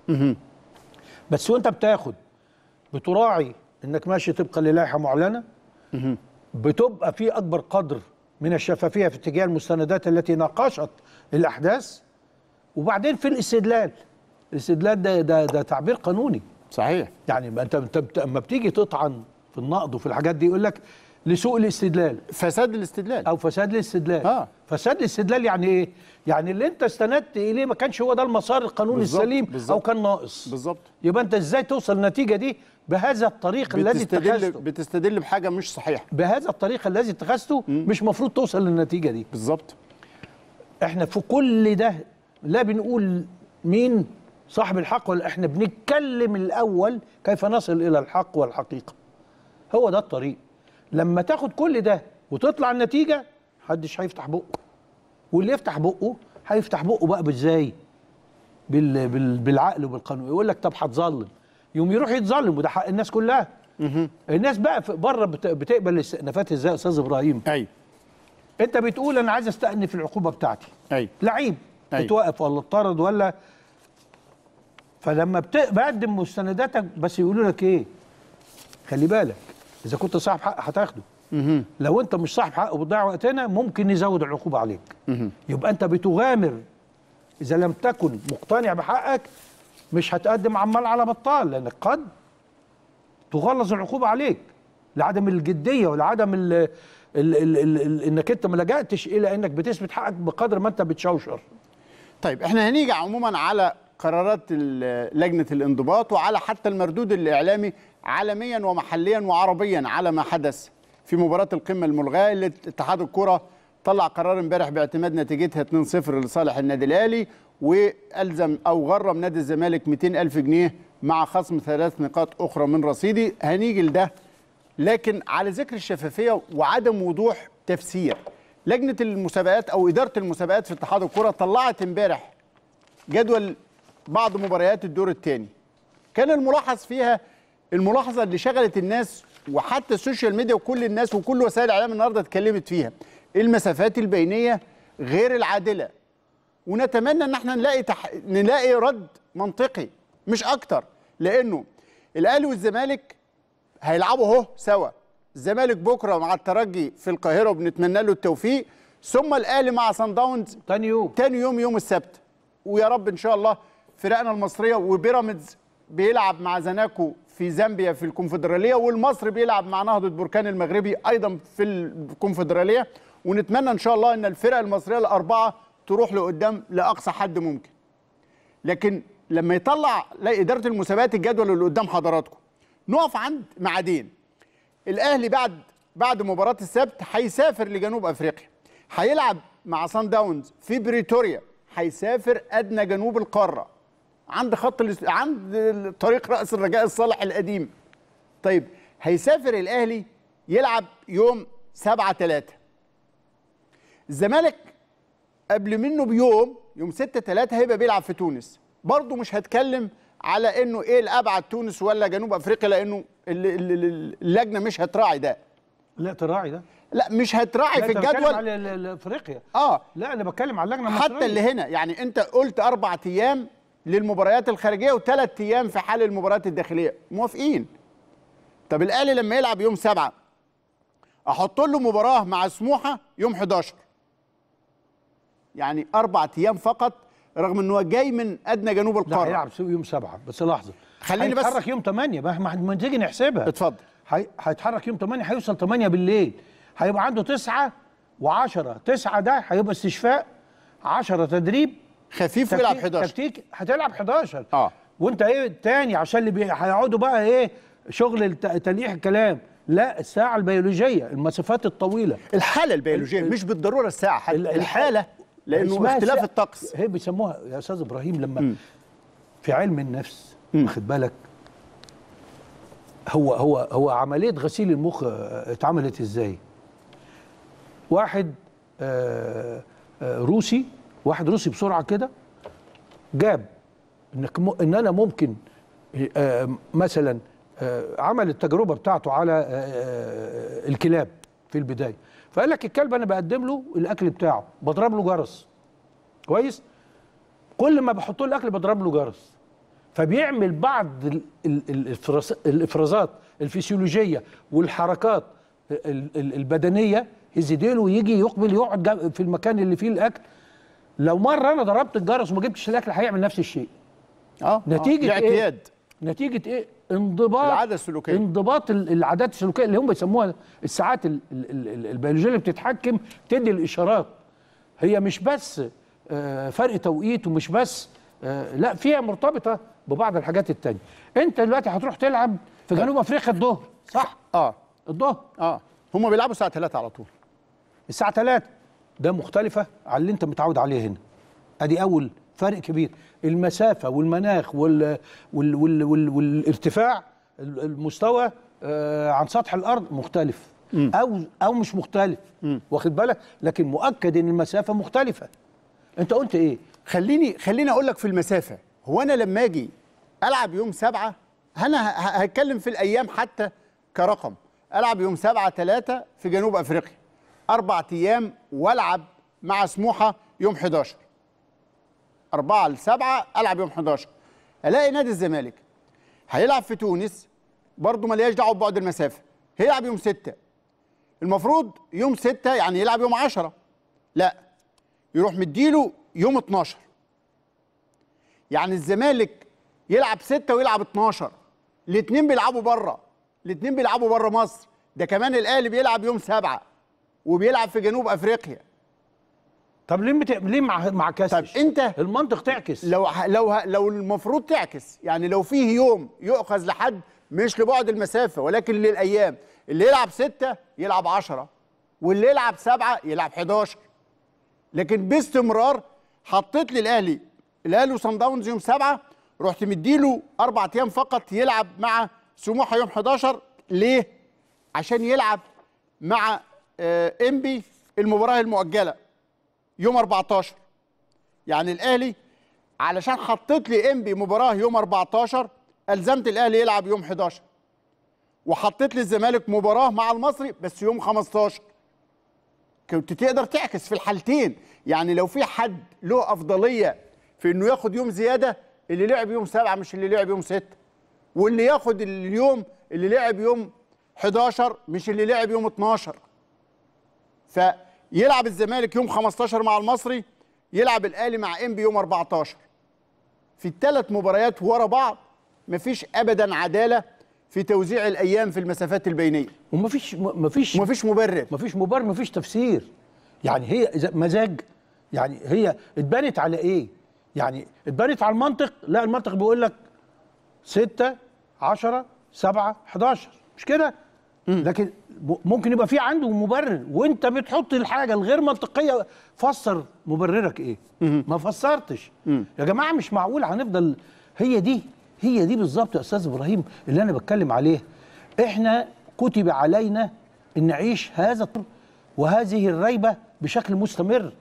بس وانت بتاخد بتراعي انك ماشي طبقا للائحه معلنه بتبقى في اكبر قدر من الشفافيه في اتجاه المستندات التي ناقشت الاحداث وبعدين في الاستدلال الاستدلال ده ده, ده تعبير قانوني صحيح يعني ما انت انت بت- اما بتيجي تطعن في النقد وفي الحاجات دي يقول لك لسوء الاستدلال فساد الاستدلال او فساد الاستدلال آه. فساد الاستدلال يعني ايه يعني اللي انت استندت اليه ما كانش هو ده المسار القانوني بالظبط، السليم بالظبط. او كان ناقص بالظبط يبقى انت ازاي توصل للنتيجه دي بهذا الطريق الذي بتستدل اتخذته بتستدل بحاجه مش صحيحه بهذا الطريق الذي اتخذته مش مفروض توصل للنتيجه دي بالظبط احنا في كل ده لا بنقول مين صاحب الحق ولا احنا بنتكلم الاول كيف نصل الى الحق والحقيقه هو ده الطريق لما تاخد كل ده وتطلع النتيجه محدش هيفتح بقه واللي يفتح بقه هيفتح بقه بقى بازاي بال بال بالعقل وبالقانون يقول لك طب هتظلم يوم يروح يتظلم وده حق الناس كلها الناس بقى في- بره بت- بتقبل الاستئنافات ازاي يا استاذ ابراهيم ايوه انت بتقول انا عايز استأنف العقوبه بتاعتي ايوه لعيب أيوة. اتوقف ولا اتطرد ولا فلما بت- بقدم مستنداتك بس يقولوا لك ايه خلي بالك اذا كنت صاحب حق هتاخده لو انت مش صاحب حق وبتضيع وقتنا ممكن نزود العقوبه عليك يبقى انت بتغامر اذا لم تكن مقتنع بحقك مش هتقدم عمال على بطال لانك قد تغلظ العقوبه عليك لعدم الجديه ولعدم ال ال ال ال ال انك انت ما لجأتش الى انك بتثبت حقك بقدر ما انت بتشوشر طيب احنا هنيجي عموما على قرارات ال- لجنه الانضباط وعلى حتى المردود الاعلامي عالميا ومحليا وعربيا على ما حدث في مباراه القمه الملغاه اللي اتحاد الكره طلع قرار امبارح باعتماد نتيجتها 2-0 لصالح النادي الاهلي والزم او غرم نادي الزمالك 200 الف جنيه مع خصم ثلاث نقاط اخرى من رصيدي هنيجي لده لكن على ذكر الشفافيه وعدم وضوح تفسير لجنه المسابقات او اداره المسابقات في اتحاد الكره طلعت امبارح جدول بعض مباريات الدور الثاني كان الملاحظ فيها الملاحظه اللي شغلت الناس وحتى السوشيال ميديا وكل الناس وكل وسائل الاعلام النهارده اتكلمت فيها المسافات البينيه غير العادله ونتمنى ان احنا نلاقي تح... نلاقي رد منطقي مش اكتر لانه الاهلي والزمالك هيلعبوا اهو سوا الزمالك بكره مع الترجي في القاهره وبنتمنى له التوفيق ثم الاهلي مع سان داونز تاني يوم تاني يوم يوم السبت ويا رب ان شاء الله فرقنا المصريه وبيراميدز بيلعب مع زناكو في زامبيا في الكونفدراليه والمصري بيلعب مع نهضه بركان المغربي ايضا في الكونفدراليه ونتمنى ان شاء الله ان الفرق المصريه الاربعه تروح لقدام لاقصى حد ممكن لكن لما يطلع لا اداره المسابقات الجدول اللي قدام حضراتكم نقف عند ميعادين الاهلي بعد بعد مباراه السبت هيسافر لجنوب افريقيا هيلعب مع سان داونز في بريتوريا هيسافر ادنى جنوب القاره عند خط الاس- عند طريق راس الرجاء الصالح القديم طيب هيسافر الاهلي يلعب يوم 7 3 الزمالك قبل منه بيوم يوم 6 3 هيبقى بيلعب في تونس برضه مش هتكلم على انه ايه الابعد تونس ولا جنوب افريقيا لانه ال- ال- ال- اللجنه مش هتراعي ده لا تراعي ده لا مش هتراعي لا، في أنت بتتكلم الجدول على ال- ال- افريقيا اه لا انا بتكلم على اللجنه المصريه حتى اللي هنا يعني انت قلت اربع ايام للمباريات الخارجيه وثلاث ايام في حال المباريات الداخليه موافقين طب الاهلي لما يلعب يوم سبعة احط له مباراه مع سموحه يوم 11 يعني اربع ايام فقط رغم انه جاي من ادنى جنوب لا القاره هيلعب يوم سبعة بس لحظه خليني بس- هيتحرك يوم 8 ما ما- ما تيجي نحسبها اتفضل هي- هيتحرك يوم 8 هيوصل 8 بالليل هيبقى عنده 9 و10 9 ده هيبقى استشفاء 10 تدريب خفيف ويلعب تكتيك- 11 تكتيك هتلعب 11 اه. وانت ايه تاني عشان اللي بي- هيقعدوا بقى ايه شغل الت- تلقيح الكلام لا الساعه البيولوجيه المسافات الطويله الحاله البيولوجيه مش بالضروره الساعه حتى ال- الحاله لانه اسمها اختلاف ساعة- الطقس هي بيسموها يا استاذ ابراهيم لما مم. في علم النفس مم. واخد بالك هو هو هو عمليه غسيل المخ آه، اتعملت ازاي؟ واحد آه، آه، روسي واحد روسي بسرعه كده جاب انك م... ان انا ممكن آه، مثلا آه، عمل التجربه بتاعته على آه، آه، الكلاب في البدايه فقال لك الكلب انا بقدم له الاكل بتاعه بضرب له جرس كويس كل ما بحط له الاكل بضرب له جرس فبيعمل بعض ال- ال- ال- الإفراز- الافرازات الفسيولوجيه والحركات ال- ال- البدنيه يهز ديله ويجي يقبل يقعد جا- في المكان اللي فيه الاكل لو مره انا ضربت الجرس وما جبتش الاكل هيعمل نفس الشيء اه نتيجه آه. ايه الاعتياد نتيجه ايه انضباط العادة السلوكية. انضباط ال- العادات السلوكيه اللي هم بيسموها الساعات ال- ال- ال- البيولوجيه اللي بتتحكم تدي الاشارات هي مش بس آه، فرق توقيت ومش بس آه، لا فيها مرتبطه ببعض الحاجات التانية انت دلوقتي هتروح تلعب في جنوب افريقيا الظهر صح اه الظهر اه هم بيلعبوا الساعه 3 على طول الساعه 3 ده مختلفه عن اللي انت متعود عليه هنا ادي اول فرق كبير المسافه والمناخ وال وال وال وال والارتفاع ال- المستوى آه عن سطح الارض مختلف او او مش مختلف واخد بالك لكن مؤكد ان المسافه مختلفه انت قلت ايه خليني خليني اقول لك في المسافه هو انا لما اجي العب يوم سبعة انا ه- ه- هتكلم في الايام حتى كرقم العب يوم سبعة ثلاثة في جنوب افريقيا اربع ايام والعب مع سموحه يوم 11 أربعة لسبعة ألعب يوم 11 ألاقي نادي الزمالك هيلعب في تونس برضه ملياش دعوة ببعد المسافة هيلعب يوم ستة المفروض يوم ستة يعني يلعب يوم 10 لا يروح مديله يوم 12 يعني الزمالك يلعب ستة ويلعب 12 الاثنين بيلعبوا بره الاثنين بيلعبوا بره مصر ده كمان الاهلي بيلعب يوم سبعة وبيلعب في جنوب افريقيا طب ليه مت... ليه مع مع كسش طب أنت- المنطق تعكس لو ه- لو ه- لو المفروض تعكس يعني لو فيه يوم يؤخذ لحد مش لبعد المسافه ولكن للايام اللي يلعب ستة يلعب عشرة واللي يلعب سبعة يلعب 11 لكن باستمرار حطيت لي الاهلي الاهلي وصن داونز يوم سبعة رحت مديله اربع ايام فقط يلعب مع سموحه يوم 11 ليه؟ عشان يلعب مع آه، انبي المباراه المؤجله يوم 14 يعني الاهلي علشان حطيت لي انبي مباراه يوم 14 الزمت الاهلي يلعب يوم 11 وحطيت لي الزمالك مباراه مع المصري بس يوم 15 كنت تقدر تعكس في الحالتين يعني لو في حد له افضليه في انه ياخد يوم زياده اللي لعب يوم سبعه مش اللي لعب يوم سته واللي ياخد اليوم اللي لعب يوم 11 مش اللي لعب يوم 12 فيلعب الزمالك يوم 15 مع المصري يلعب الاهلي مع انبي يوم 14 في الثلاث مباريات ورا بعض مفيش ابدا عداله في توزيع الايام في المسافات البينيه ومفيش مفيش ومفيش مبرر مفيش مبرر مفيش تفسير يعني هي إذا مزاج يعني هي اتبنت على ايه يعني اتبنت على المنطق لا المنطق بيقول لك 6 10 7 11 مش كده لكن م- ممكن يبقى في عنده مبرر وانت بتحط الحاجه الغير منطقيه فسر مبررك ايه ما فسرتش يا جماعه مش معقول هنفضل هي دي هي دي بالظبط يا استاذ ابراهيم اللي انا بتكلم عليه احنا كتب علينا ان نعيش هذا الطر وهذه الريبه بشكل مستمر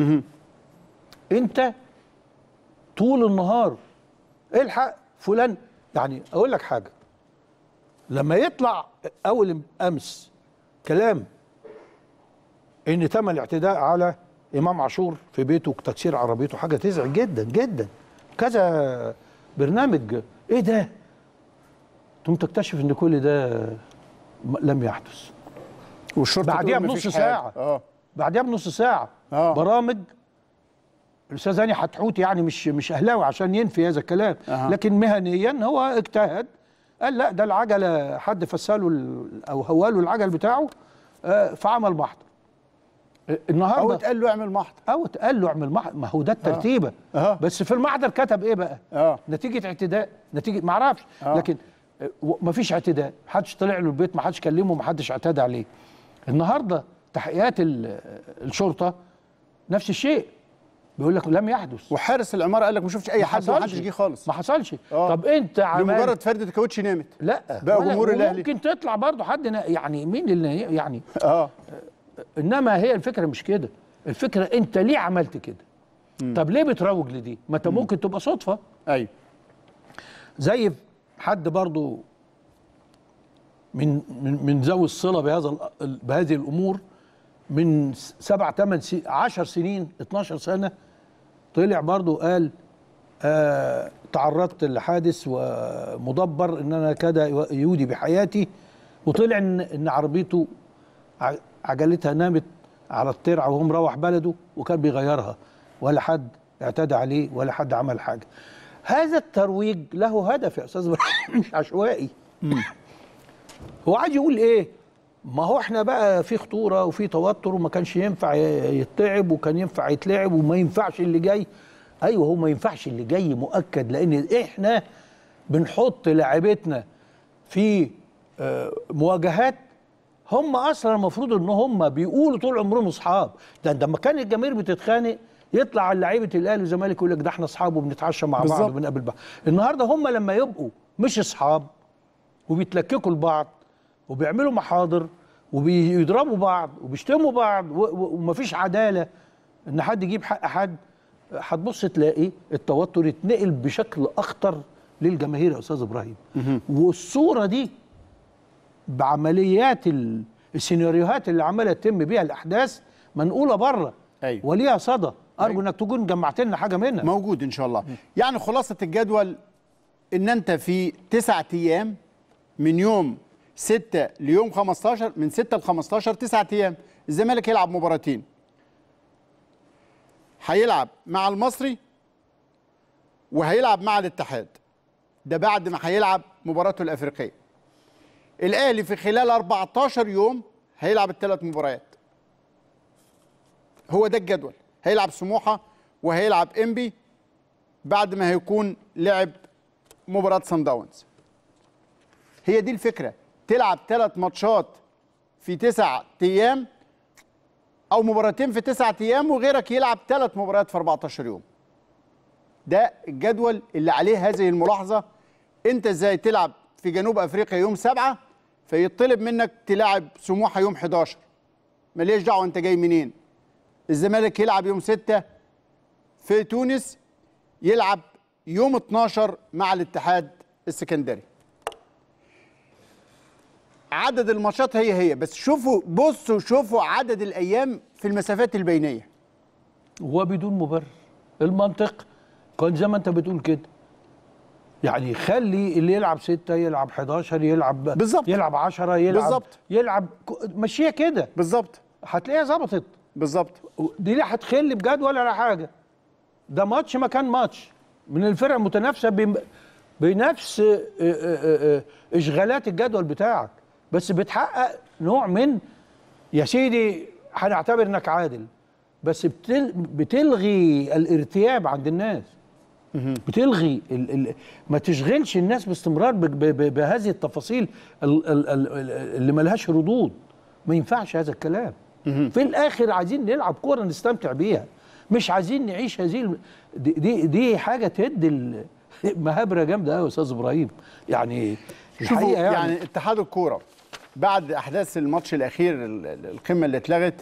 انت طول النهار الحق فلان يعني اقول لك حاجه لما يطلع اول امس كلام ان تم الاعتداء على امام عاشور في بيته وتكسير عربيته حاجه تزعج جدا جدا كذا برنامج ايه ده ثم تكتشف ان كل ده م- لم يحدث والشرطه بعديها تقول بنص مفيش حاجة. ساعه اه بعديها بنص ساعه آه. برامج الاستاذ هاني حتحوت يعني مش مش اهلاوي عشان ينفي هذا الكلام أها. لكن مهنيا هو اجتهد قال لا ده العجله حد فساله ال- او هواله العجل بتاعه آه، فعمل محضر او النهارده اتقال له اعمل محضر او اتقال له اعمل محضر ما هو ده الترتيبه أها. بس في المحضر كتب ايه بقى اه نتيجه اعتداء نتيجه ما اعرفش آه. لكن ما فيش اعتداء محدش طلع له البيت ما حدش كلمه ما حدش اعتدى عليه النهارده تحقيقات ال- الشرطه نفس الشيء بيقول لك لم يحدث وحارس العماره قال لك ما شفتش اي ما حد حصلش. محدش جه خالص ما حصلش آه. طب انت عملت لمجرد فرده الكاوتش نامت لا بقى ولا- جمهور الأهلي. ممكن تطلع برضه حد نا- يعني مين اللي يعني اه انما هي الفكره مش كده الفكره انت ليه عملت كده طب ليه بتروج لدي ما انت ممكن تبقى صدفه ايوه زي حد برضو من من من ذوي الصله بهذا ال- بهذه الامور من س- سبع ثمان سي 10 سنين 12 سنه طلع برضو قال آه تعرضت لحادث ومدبر ان انا كاد يودي بحياتي وطلع ان ان عربيته ع- عجلتها نامت على الترعه وهو مروح بلده وكان بيغيرها ولا حد اعتدى عليه ولا حد عمل حاجه هذا الترويج له هدف يا استاذ إبراهيم، مش عشوائي هو عايز يقول ايه ما هو احنا بقى في خطوره وفي توتر وما كانش ينفع ي- يتعب وكان ينفع يتلعب وما ينفعش اللي جاي ايوه هو ما ينفعش اللي جاي مؤكد لان احنا بنحط لاعبتنا في آه، مواجهات هم اصلا المفروض ان هم بيقولوا طول عمرهم اصحاب ده ده لما كان الجماهير بتتخانق يطلع على لعيبه الاهلي والزمالك يقول لك ده احنا اصحاب وبنتعشى مع بعض بالظبط. وبنقابل بعض النهارده هم لما يبقوا مش اصحاب وبيتلككوا لبعض وبيعملوا محاضر وبيضربوا بعض وبيشتموا بعض و- و- ومفيش عداله ان حد يجيب حق حد هتبص تلاقي التوتر يتنقل بشكل اخطر للجماهير يا استاذ ابراهيم والصوره دي بعمليات ال- السيناريوهات اللي عماله تتم بيها الاحداث منقوله بره أيوة. وليها صدى ارجو انك تكون جمعت لنا حاجه منها موجود ان شاء الله يعني خلاصه الجدول ان انت في تسعة ايام من يوم 6 ليوم 15 من 6 ل 15 تسعة ايام الزمالك يلعب مباراتين هيلعب مع المصري وهيلعب مع الاتحاد ده بعد ما هيلعب مباراته الافريقيه الاهلي في خلال 14 يوم هيلعب الثلاث مباريات هو ده الجدول هيلعب سموحه وهيلعب انبي بعد ما هيكون لعب مباراه سان داونز هي دي الفكره تلعب ثلاث ماتشات في تسع ايام او مباراتين في تسعة ايام وغيرك يلعب ثلاث مباريات في 14 يوم ده الجدول اللي عليه هذه الملاحظه انت ازاي تلعب في جنوب افريقيا يوم سبعة فيطلب منك تلعب سموحه يوم 11 ماليش دعوه انت جاي منين الزمالك يلعب يوم 6 في تونس يلعب يوم 12 مع الاتحاد السكندري عدد الماتشات هي هي بس شوفوا بصوا شوفوا عدد الايام في المسافات البينيه وبدون مبرر المنطق كان زي ما انت بتقول كده يعني خلي اللي يلعب ستة يلعب 11 يلعب بالظبط. يلعب 10 يلعب بالظبط. يلعب ك- مشيها كده بالظبط هتلاقيها ظبطت بالظبط دي لا هتخل بجدول ولا حاجه ده ماتش مكان ماتش من الفرق المتنافسه بم- بنفس اه، اه، اه، اشغالات الجدول بتاعك بس بتحقق نوع من يا سيدي هنعتبر انك عادل بس بتل بتلغي الارتياب عند الناس بتلغي ال ال ما تشغلش الناس باستمرار ب ب ب بهذه التفاصيل ال ال ال اللي ملهاش ردود ما ينفعش هذا الكلام في الاخر عايزين نلعب كوره نستمتع بيها مش عايزين نعيش هذه الم- دي دي, دي حاجه تدي ال- مهابره جامده قوي يا استاذ ابراهيم يعني شوفوا الحقيقه يعني, يعني, يعني اتحاد الكوره بعد احداث الماتش الاخير ال- ال- القمه اللي اتلغت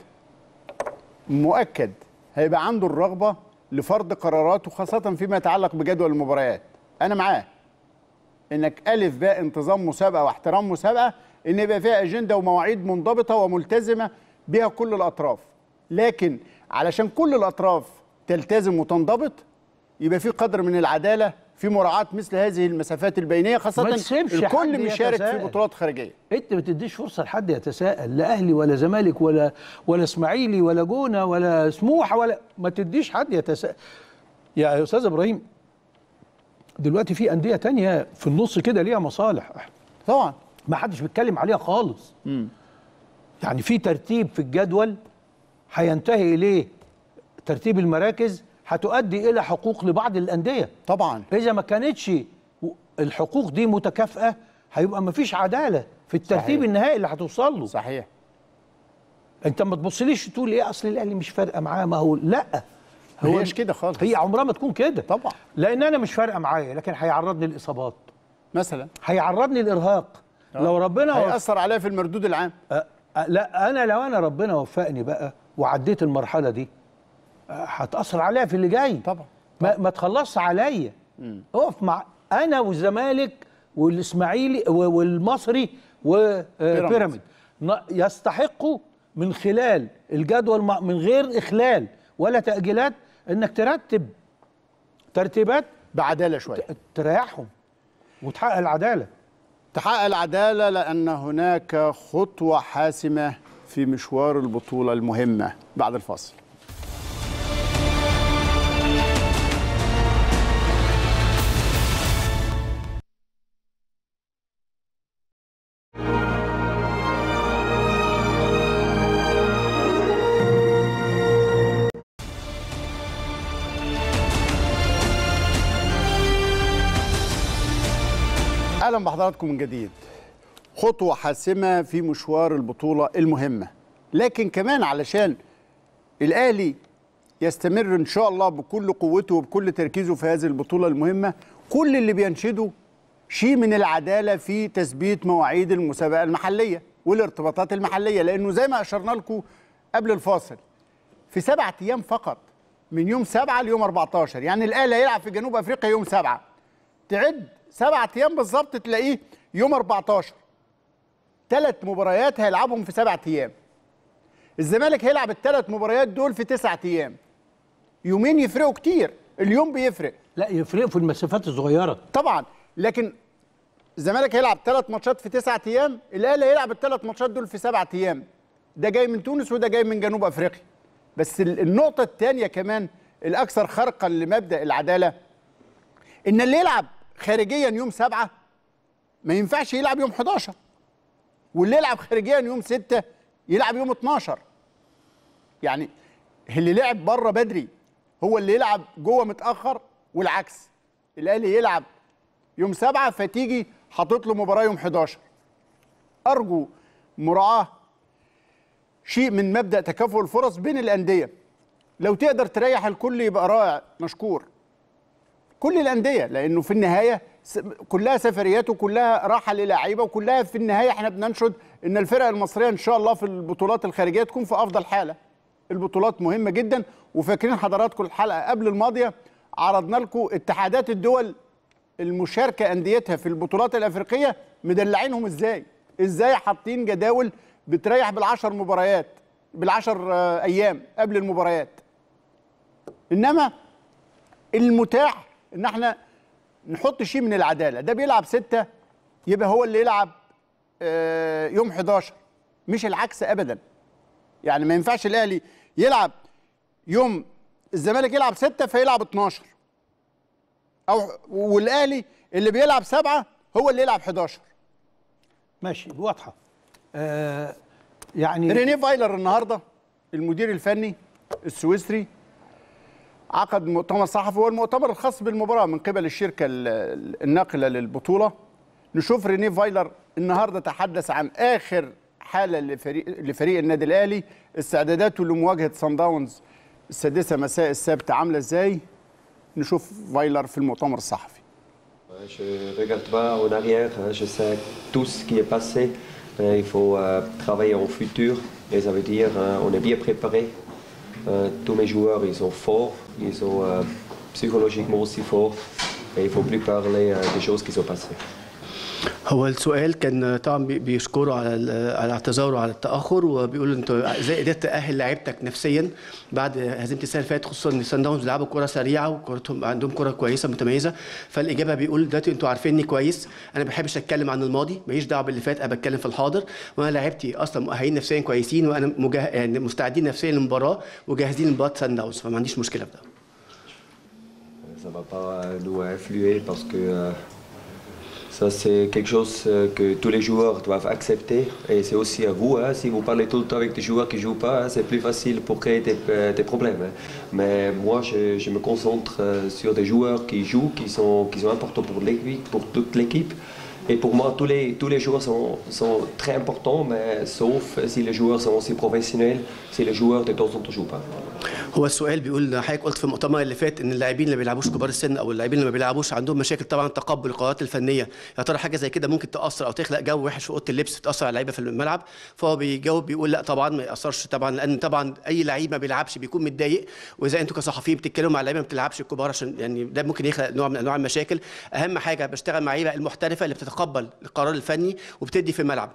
مؤكد هيبقى عنده الرغبه لفرض قراراته خاصه فيما يتعلق بجدول المباريات انا معاه انك الف باء انتظام مسابقه واحترام مسابقه ان يبقى فيها اجنده ومواعيد منضبطه وملتزمه بها كل الاطراف لكن علشان كل الاطراف تلتزم وتنضبط يبقى في قدر من العداله في مراعاه مثل هذه المسافات البينيه ما خاصه تسيبش حد الكل مشارك في يتساءل. بطولات خارجيه انت ما تديش فرصه لحد يتساءل لا اهلي ولا زمالك ولا ولا اسماعيلي ولا جونه ولا سموحه ولا ما تديش حد يتساءل يا استاذ ابراهيم دلوقتي في انديه تانية في النص كده ليها مصالح طبعا ما حدش بيتكلم عليها خالص يعني في ترتيب في الجدول هينتهي اليه ترتيب المراكز هتؤدي الى حقوق لبعض الانديه طبعا اذا ما كانتش الحقوق دي متكافئه هيبقى ما فيش عداله في الترتيب صحيح. النهائي اللي هتوصل له صحيح انت ما تبصليش تقول ايه اصل الاهلي مش فارقه معاه ما هو لا ما هيش كده خالص هي عمرها ما تكون كده طبعا. لان انا مش فارقه معايا لكن هيعرضني للاصابات مثلا هيعرضني للارهاق لو ربنا وف... هيأثر عليها في المردود العام أه أه لا انا لو انا ربنا وفقني بقى وعديت المرحله دي أه، هتاثر عليها في اللي جاي طبعا. ما, ما تخلصش عليا اقف مع انا والزمالك والاسماعيلي و- والمصري وبيراميد يستحقوا من خلال الجدول مع- من غير اخلال ولا تاجيلات انك ترتب ترتيبات بعداله شويه تريحهم وتحقق العداله تحقق العداله لان هناك خطوه حاسمه في مشوار البطوله المهمه بعد الفاصل اهلا بحضراتكم من جديد خطوه حاسمه في مشوار البطوله المهمه لكن كمان علشان الاهلي يستمر ان شاء الله بكل قوته وبكل تركيزه في هذه البطوله المهمه كل اللي بينشده شيء من العداله في تثبيت مواعيد المسابقه المحليه والارتباطات المحليه لانه زي ما اشرنا لكم قبل الفاصل في سبعة ايام فقط من يوم 7 ليوم 14 يعني الاهلي هيلعب في جنوب افريقيا يوم 7 تعد سبعة ايام بالظبط تلاقيه يوم 14 ثلاث مباريات هيلعبهم في سبعة ايام الزمالك هيلعب الثلاث مباريات دول في تسعة ايام يومين يفرقوا كتير اليوم بيفرق لا يفرق في المسافات الصغيره طبعا لكن الزمالك هيلعب ثلاث ماتشات في تسعة ايام الاهلي هيلعب الثلاث ماتشات دول في سبعة ايام ده جاي من تونس وده جاي من جنوب افريقيا بس ال- النقطه الثانيه كمان الاكثر خرقا لمبدا العداله ان اللي يلعب خارجيا يوم سبعة ما ينفعش يلعب يوم 11 واللي يلعب خارجيا يوم 6 يلعب يوم 12 يعني اللي لعب بره بدري هو اللي يلعب جوه متاخر والعكس الاهلي يلعب يوم سبعة فتيجي حاطط له مباراه يوم 11 ارجو مراعاه شيء من مبدا تكافؤ الفرص بين الانديه لو تقدر تريح الكل يبقى رائع مشكور كل الانديه لانه في النهايه س- كلها سفريات وكلها راحه للاعيبه وكلها في النهايه احنا بننشد ان الفرق المصريه ان شاء الله في البطولات الخارجيه تكون في افضل حاله البطولات مهمه جدا وفاكرين حضراتكم الحلقه قبل الماضيه عرضنا لكم اتحادات الدول المشاركه انديتها في البطولات الافريقيه مدلعينهم ازاي ازاي حاطين جداول بتريح بالعشر مباريات بالعشر آه، ايام قبل المباريات انما المتاح ان احنا نحط شيء من العداله ده بيلعب ستة يبقى هو اللي يلعب آه، يوم 11 مش العكس ابدا يعني ما ينفعش الاهلي يلعب يوم الزمالك يلعب ستة فيلعب 12 او والاهلي اللي بيلعب سبعة هو اللي يلعب 11 ماشي واضحه آه يعني رينيه فايلر النهارده المدير الفني السويسري عقد مؤتمر صحفي هو المؤتمر الخاص بالمباراه من قبل الشركه ال- الناقله للبطوله نشوف رينيه فايلر النهارده تحدث عن اخر حاله لفريق لفريق النادي الاهلي استعداداته لمواجهه صن داونز السادسه مساء السبت عامله ازاي نشوف فايلر في المؤتمر الصحفي Je ne regarde pas en arrière, hein, je sais tout ce qui est passé. Euh, Il faut euh, travailler au futur et ça veut dire euh, on est bien préparé. Euh, tous mes joueurs ils sont forts, ils sont euh, psychologiquement aussi forts et il ne faut plus parler euh, des choses qui sont passées. هو السؤال كان طبعا بي- بيشكروا على ال- على اعتذاره على التاخر وبيقولوا انت ازاي قدرت تاهل لعيبتك نفسيا بعد هزيمه السنه اللي فاتت خصوصا ان سان داونز بيلعبوا كره سريعه وكورتهم عندهم كره كويسه متميزه فالاجابه بيقول دلوقتي انتوا عارفيني كويس انا ما بحبش اتكلم عن الماضي ماليش دعوه باللي فات انا بتكلم في الحاضر وانا لعيبتي اصلا مؤهلين نفسيا كويسين وانا مجه... يعني مستعدين نفسيا للمباراه وجاهزين لمباراه سان داونز فما عنديش مشكله في ده Ça ne va pas euh, nous influer parce que euh, ça c'est quelque chose euh, que tous les joueurs doivent accepter et c'est aussi à vous. hein, si vous parlez tout le temps avec des joueurs qui ne jouent pas, hein, c'est plus facile pour créer des, euh, des problèmes. hein. Mais moi je, je me concentre euh, sur des joueurs qui jouent, qui sont, qui sont importants pour l'équipe, pour toute l'équipe. Et pour moi, tous les, tous les joueurs sont, sont très importants, mais sauf si les joueurs sont aussi professionnels, si les joueurs de temps en temps ne jouent pas. هو السؤال بيقول حضرتك قلت في المؤتمر اللي فات ان اللاعبين اللي ما بيلعبوش كبار السن او اللاعبين اللي ما بيلعبوش عندهم مشاكل طبعا تقبل القرارات الفنيه يا ترى حاجه زي كده ممكن تاثر او تخلق جو وحش في اوضه اللبس تاثر على اللعيبه في الملعب فهو بيجاوب بيقول لا طبعا ما ياثرش طبعا لان طبعا اي لعيب ما بيلعبش بيكون متضايق واذا انتوا كصحفيين بتتكلموا مع اللعيبه ما بتلعبش الكبار عشان يعني ده ممكن يخلق نوع من انواع المشاكل اهم حاجه بشتغل مع اللعيبه المحترفه اللي بتتقبل القرار الفني وبتدي في الملعب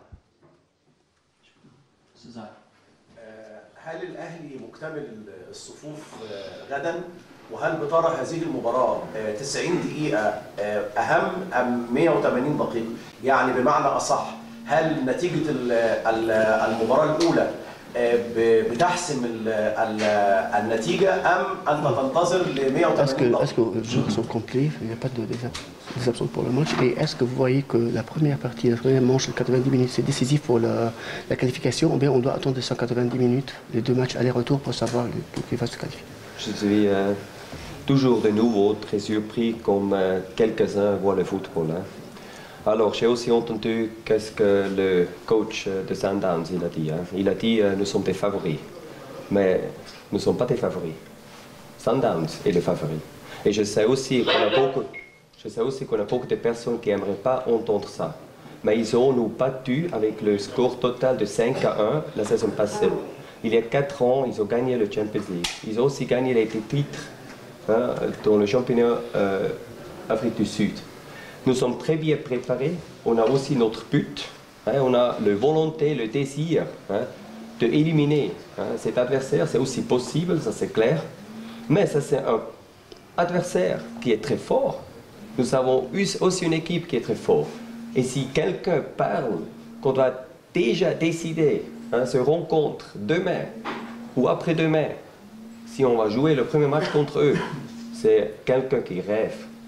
هل الاهلي مكتمل الصفوف غدا وهل بترى هذه المباراه 90 دقيقه اهم ام 180 دقيقه يعني بمعنى اصح هل نتيجه ال- ال- المباراه الاولى ب- بتحسم ال- ال- النتيجه ام انت تنتظر ل Est-ce 180 que, دقيقه est-ce que les joueurs sont complets Il n'y a pas de des ab- des absents pour le match. Et est-ce que vous voyez que la première partie, la première manche, de 90 minutes, c'est décisif pour la, la qualification ou bien on doit attendre les 190 minutes, les deux matchs aller-retour pour savoir le- qui va se qualifier Je suis euh, toujours de nouveau très surpris comme euh, quelques-uns voient le football. hein. Alors, j'ai aussi entendu qu'est-ce que le coach euh, de Sundowns il a dit. hein. Il a dit euh, nous sommes des favoris. Mais nous ne sommes pas des favoris. Sundowns est le favori. Et je sais aussi qu'on a beaucoup, je sais aussi qu'on a beaucoup de personnes qui n'aimeraient pas entendre ça. Mais ils ont nous battu avec le score total de 5 à 1 la saison passée. Il y a 4 ans, ils ont gagné le Champions League. Ils ont aussi gagné les titres hein, dans le championnat euh, Afrique du Sud. Nous sommes très bien préparés. On a aussi notre but. hein, on a le volonté, le désir hein, de éliminer hein, cet adversaire. C'est aussi possible, ça c'est clair. Mais ça c'est un adversaire qui est très fort. Nous avons eu aussi une équipe qui est très forte. Et si quelqu'un parle qu'on doit déjà décider, hein, se rencontre demain ou après-demain, si on va jouer le premier match contre eux, c'est quelqu'un qui rêve.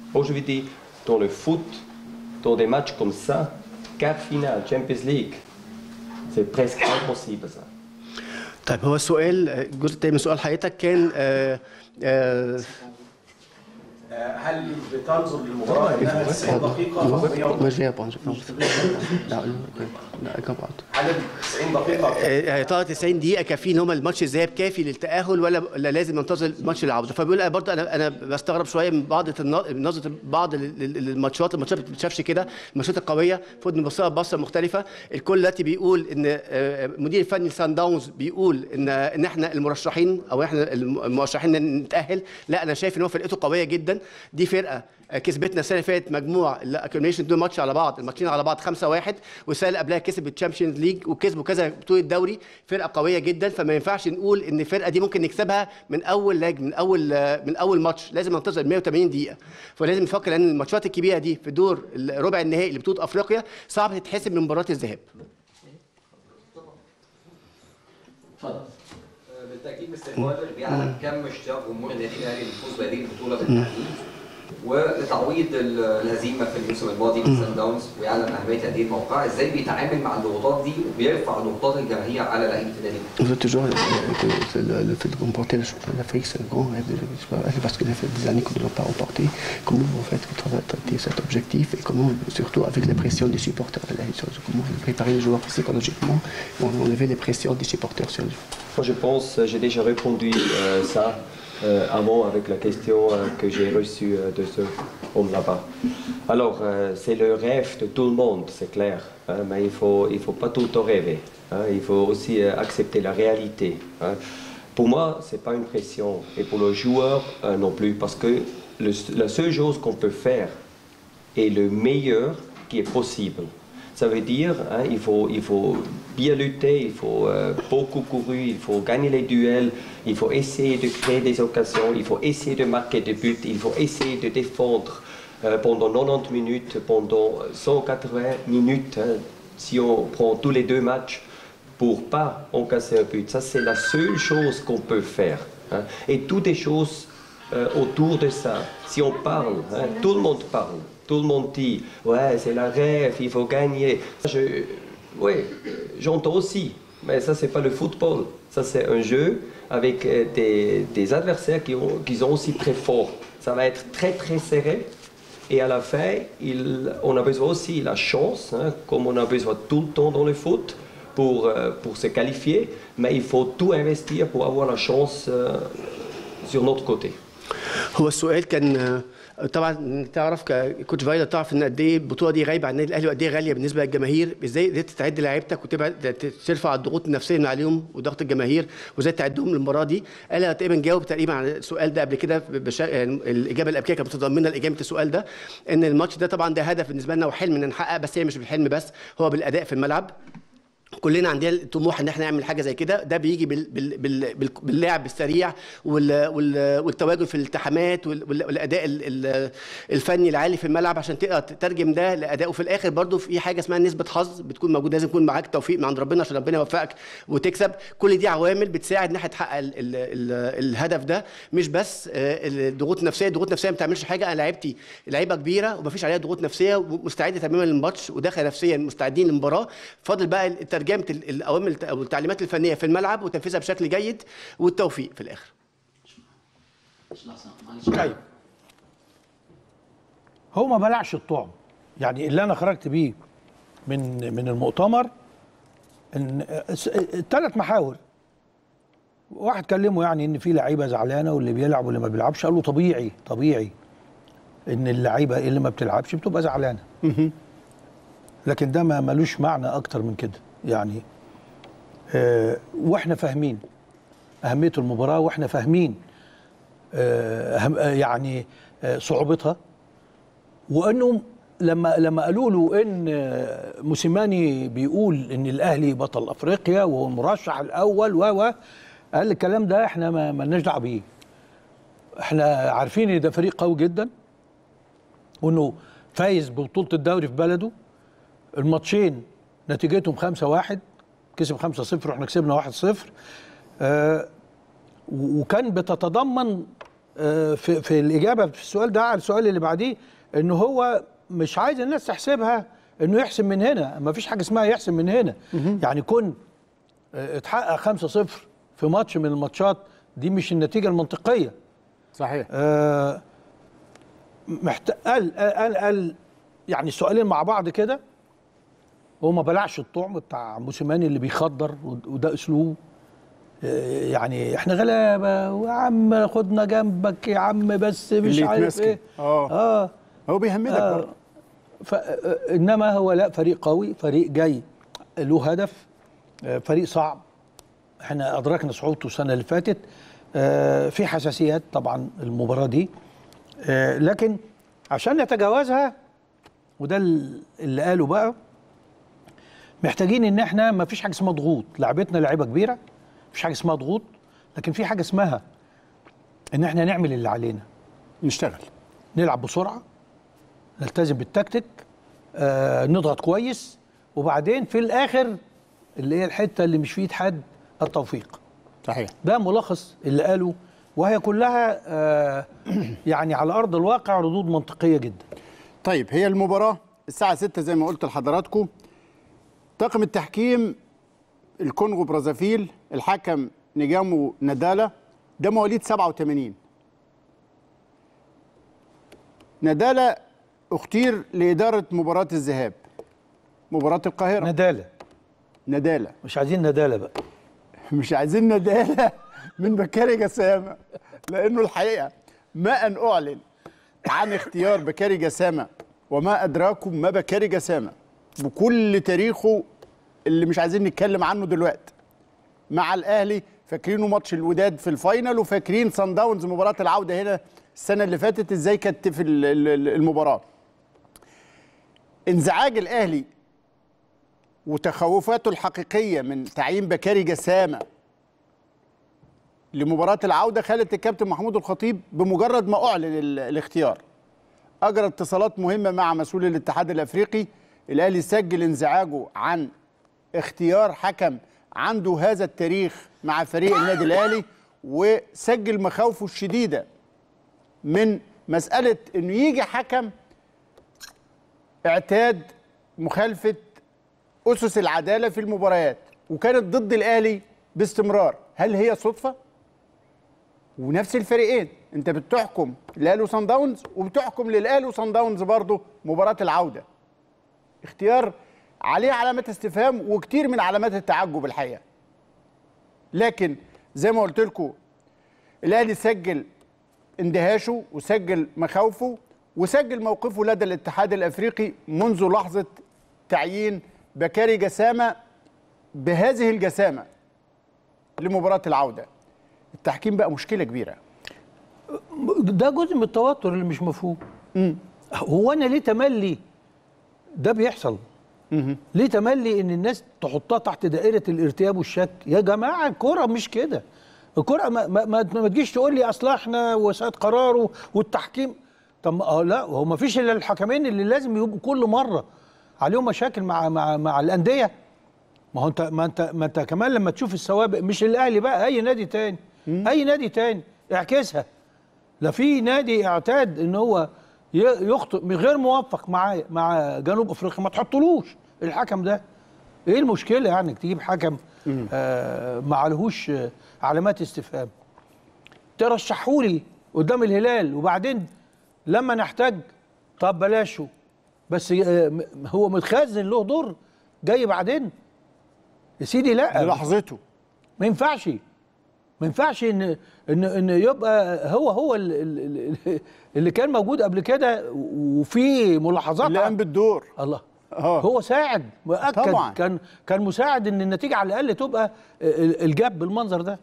Aujourd'hui, dans le foot, dans des matchs comme ça, quart finale, Champions League, c'est presque impossible ça. طيب هو السؤال الجزء الثاني من سؤال حضرتك كان آه، آه، آه، هل بتنظر للمباراه انها 90 دقيقه أو 100 ما جاي أبغى- لا لا كبعض هل 90 دقيقه يا ترى 90 دقيقة كافيين هم الماتش الذهاب كافي للتأهل ولا ولا لازم ننتظر الماتش العودة؟ فبيقول برضه انا انا بستغرب شوية من بعض التنا- نظرة بعض ال- ال- الماتشات الماتشات ما بتتشافش كده الماتشات القوية المفروض نبصها ببصة مختلفة الكل دلوقتي بيقول ان آه، المدير الفني لسان داونز بيقول ان ان احنا المرشحين او احنا الم- المرشحين إن نتأهل لا انا شايف ان هو فرقته قوية جدا دي فرقة آه، كسبتنا السنه اللي فاتت مجموع الاكيوميشن دول ماتش على بعض الماتشين على بعض 5-1 والسنه اللي قبلها كسبت الشامبيونز ليج وكسبوا كذا بطوله دوري فرقه قويه جدا فما ينفعش نقول ان الفرقه دي ممكن نكسبها من اول لاج من اول آه، من اول ماتش لازم ننتظر 180 دقيقه فلازم نفكر ان الماتشات الكبيره دي في دور ربع النهائي لبطوله افريقيا صعب تتحسب من مباراه الذهاب بالتاكيد مستر كوادر بيعلم كم اشتياق جمهور النادي الاهلي للفوز بهذه البطوله بالتحديد ولتعويض ال- الهزيمه في الموسم الماضي من سان داونز ويعلم اهميه هذه الموقعه ازاي بيتعامل مع الضغوطات دي وبيرفع ضغوطات الجماهير على لعيبه النادي Vous êtes toujours que le, le fait de remporter le championnat d'Afrique, c'est le grand rêve de je sais pas, parce que ça fait des années que nous ne l'avons pas remporté. Comment vous faites pour traiter cet objectif et comment, surtout avec la pression des supporters de la comment vous préparez les joueurs psychologiquement pour enlever les pressions des supporters sur le jeu Moi, je pense, euh, j'ai déjà répondu euh, ça euh, avant avec la question euh, que j'ai reçue euh, de ce homme là-bas. Alors, euh, c'est le rêve de tout le monde, c'est clair, hein, mais il ne faut, il faut pas tout le temps rêver. hein, il faut aussi euh, accepter la réalité. hein. Pour moi, ce n'est pas une pression, et pour le joueur euh, non plus, parce que le- la seule chose qu'on peut faire est le meilleur qui est possible. Ça veut dire hein, il, faut, il faut bien lutter, il faut euh, beaucoup courir, il faut gagner les duels, il faut essayer de créer des occasions, il faut essayer de marquer des buts, il faut essayer de défendre euh, pendant 90 minutes, pendant 180 minutes, hein, si on prend tous les deux matchs pour pas encasser un but. Ça, c'est la seule chose qu'on peut faire. hein. Et toutes les choses euh, autour de ça, si on parle, hein, tout le monde parle, tout le monde dit, ouais, c'est la rêve, il faut gagner. Je, oui, j'entends aussi, mais ça, c'est pas le football. Ça, c'est un jeu avec euh, des, des adversaires qui, ont, qui sont aussi très forts. Ça va être très, très serré. Et à la fin, il- on a besoin aussi de la chance, hein, comme on a besoin tout le temps dans le foot pour, euh, pour se qualifier, mais il faut tout investir pour avoir la chance euh, sur notre côté. هو السؤال كان آه، طبعا تعرف ككوتش فايلا تعرف ان قد ايه البطوله دي غايبه عن النادي الاهلي وقد ايه غاليه بالنسبه للجماهير ازاي قدرت تعد لعيبتك وتبعد ترفع الضغوط النفسيه من عليهم وضغط الجماهير وازاي تعدهم للمباراه دي قال تقريبا جاوب تقريبا على السؤال ده قبل كده بشا... يعني الاجابه اللي قبل كده كانت متضمنه لاجابه السؤال ده ان الماتش ده طبعا ده هدف بالنسبه لنا وحلم ان نحقق بس هي مش بالحلم بس هو بالاداء في الملعب كلنا عندنا الطموح ان احنا نعمل حاجه زي كده ده بيجي بال بال بال بال باللعب السريع وال وال والتواجد في الالتحامات وال وال والاداء ال- ال- الفني العالي في الملعب عشان تقدر تترجم ده لاداء وفي الاخر برضو في حاجه اسمها نسبه حظ بتكون موجوده لازم يكون معاك توفيق من عند ربنا عشان ربنا يوفقك وتكسب كل دي عوامل بتساعد ان احنا تحقق ال ال ال الهدف ده مش بس آه، الضغوط النفسيه الضغوط النفسيه ما بتعملش حاجه انا لعيبتي لعيبه كبيره ومفيش عليها ضغوط نفسيه ومستعده تماما للماتش وداخل نفسيا مستعدين للمباراه فاضل بقى ترجمه ال- الاوامر الت- او التعليمات الفنيه في الملعب وتنفيذها بشكل جيد والتوفيق في الاخر طيب هو ما بلعش الطعم يعني اللي انا خرجت بيه من من المؤتمر ان ثلاث محاور واحد كلمه يعني ان في لعيبه زعلانه واللي بيلعب واللي ما بيلعبش قال له طبيعي طبيعي ان اللعيبه اللي ما بتلعبش بتبقى زعلانه لكن ده ما ملوش معنى اكتر من كده يعني آه واحنا فاهمين اهميه المباراه واحنا فاهمين آه أهم- آه، يعني آه صعوبتها وانه لما لما قالوا له ان آه، موسيماني بيقول ان الاهلي بطل افريقيا وهو المرشح الاول و و قال الكلام ده احنا ما مالناش دعوه بيه احنا عارفين ان ده فريق قوي جدا وانه فايز ببطوله الدوري في بلده الماتشين نتيجتهم 5 1 كسب 5 0 واحنا كسبنا 1 0 آه و- وكان بتتضمن آه، في في الاجابه في السؤال ده على السؤال اللي بعديه ان هو مش عايز الناس تحسبها انه يحسم من هنا ما فيش حاجه اسمها يحسم من هنا يعني كن آه، اتحقق 5-0 في ماتش من الماتشات دي مش النتيجه المنطقيه صحيح آه، محت... قال قال قال يعني السؤالين مع بعض كده هو ما بلعش الطعم بتاع موسيماني اللي بيخدر ود- وده اسلوبه آه، يعني احنا غلابه ويا عم خدنا جنبك يا عم بس مش اللي عارف يتمسكن. ايه اه اه هو بيهمدك آه. برضه ف... آه، انما هو لا فريق قوي فريق جاي له هدف آه، فريق صعب احنا ادركنا صعوبته السنه اللي فاتت آه، في حساسيات طبعا المباراه دي آه، لكن عشان نتجاوزها وده ال- اللي قاله بقى محتاجين ان احنا ما فيش حاجه اسمها ضغوط لعبتنا لعيبه كبيره مفيش حاجه اسمها ضغوط لكن في حاجه اسمها ان احنا نعمل اللي علينا نشتغل نلعب بسرعه نلتزم بالتكتيك آه نضغط كويس وبعدين في الاخر اللي هي الحته اللي مش في ايد حد التوفيق صحيح ده ملخص اللي قاله وهي كلها آه يعني على ارض الواقع ردود منطقيه جدا طيب هي المباراة الساعة 6 زي ما قلت لحضراتكم طاقم التحكيم الكونغو برازافيل الحكم نجامو ندالا ده مواليد 87 ندالا اختير لإدارة مباراة الذهاب مباراة القاهرة نداله ندالا مش عايزين نداله بقى مش عايزين ندالة من بكاري جسامة لأنه الحقيقة ما أن أعلن عن اختيار بكاري جسامة وما أدراكم ما بكاري جسامة بكل تاريخه اللي مش عايزين نتكلم عنه دلوقتي مع الأهلي فاكرينه ماتش الوداد في الفاينل وفاكرين سان داونز مباراة العودة هنا السنة اللي فاتت ازاي كانت في ال- ال- المباراة انزعاج الأهلي وتخوفاته الحقيقية من تعيين بكاري جسامة لمباراة العودة خلت الكابتن محمود الخطيب بمجرد ما أعلن ال- الاختيار أجرى اتصالات مهمة مع مسؤول الاتحاد الأفريقي الأهلي سجل انزعاجه عن اختيار حكم عنده هذا التاريخ مع فريق النادي الأهلي وسجل مخاوفه الشديدة من مسألة إنه يجي حكم اعتاد مخالفة أسس العدالة في المباريات وكانت ضد الأهلي باستمرار هل هي صدفة؟ ونفس الفريقين انت بتحكم الاهلي وصن داونز وبتحكم للاهلي وصن داونز برضه مباراه العوده اختيار عليه علامات استفهام وكتير من علامات التعجب الحقيقه لكن زي ما قلت لكم الاهلي سجل اندهاشه وسجل مخاوفه وسجل موقفه لدى الاتحاد الافريقي منذ لحظه تعيين بكاري جسامه بهذه الجسامه لمباراه العوده التحكيم بقى مشكله كبيره ده جزء من التوتر اللي مش مفهوم هو انا ليه تملي ده بيحصل ليه تملي ان الناس تحطها تحت دائره الارتياب والشك يا جماعه الكره مش كده الكره ما, ما, ما, ما تجيش تقول لي اصل احنا وسائل قراره والتحكيم طب ما- اه لا هو ما فيش الا الحكمين اللي لازم يبقوا كل مره عليهم مشاكل مع مع مع الانديه ما هو انت ما انت ما انت كمان لما تشوف السوابق مش الاهلي بقى اي نادي تاني اي نادي تاني اعكسها لا في نادي اعتاد ان هو ي- يخطئ من غير موفق مع مع جنوب افريقيا ما تحطلوش الحكم ده ايه المشكله يعني انك تجيب حكم آه ما عليهوش آه، علامات استفهام ترشحولي قدام الهلال وبعدين لما نحتاج طب بلاشه بس آه، م- هو متخزن له دور جاي بعدين يا سيدي لا لحظته ما ينفعش ما ينفعش ان ان ان يبقى هو هو ال- ال- ال- اللي كان موجود قبل كده وفي ملاحظات اللي قام عن- بالدور الله اه هو ساعد مؤكد طبعاً. كان كان مساعد ان النتيجه على الاقل تبقى ال- الجاب بالمنظر ده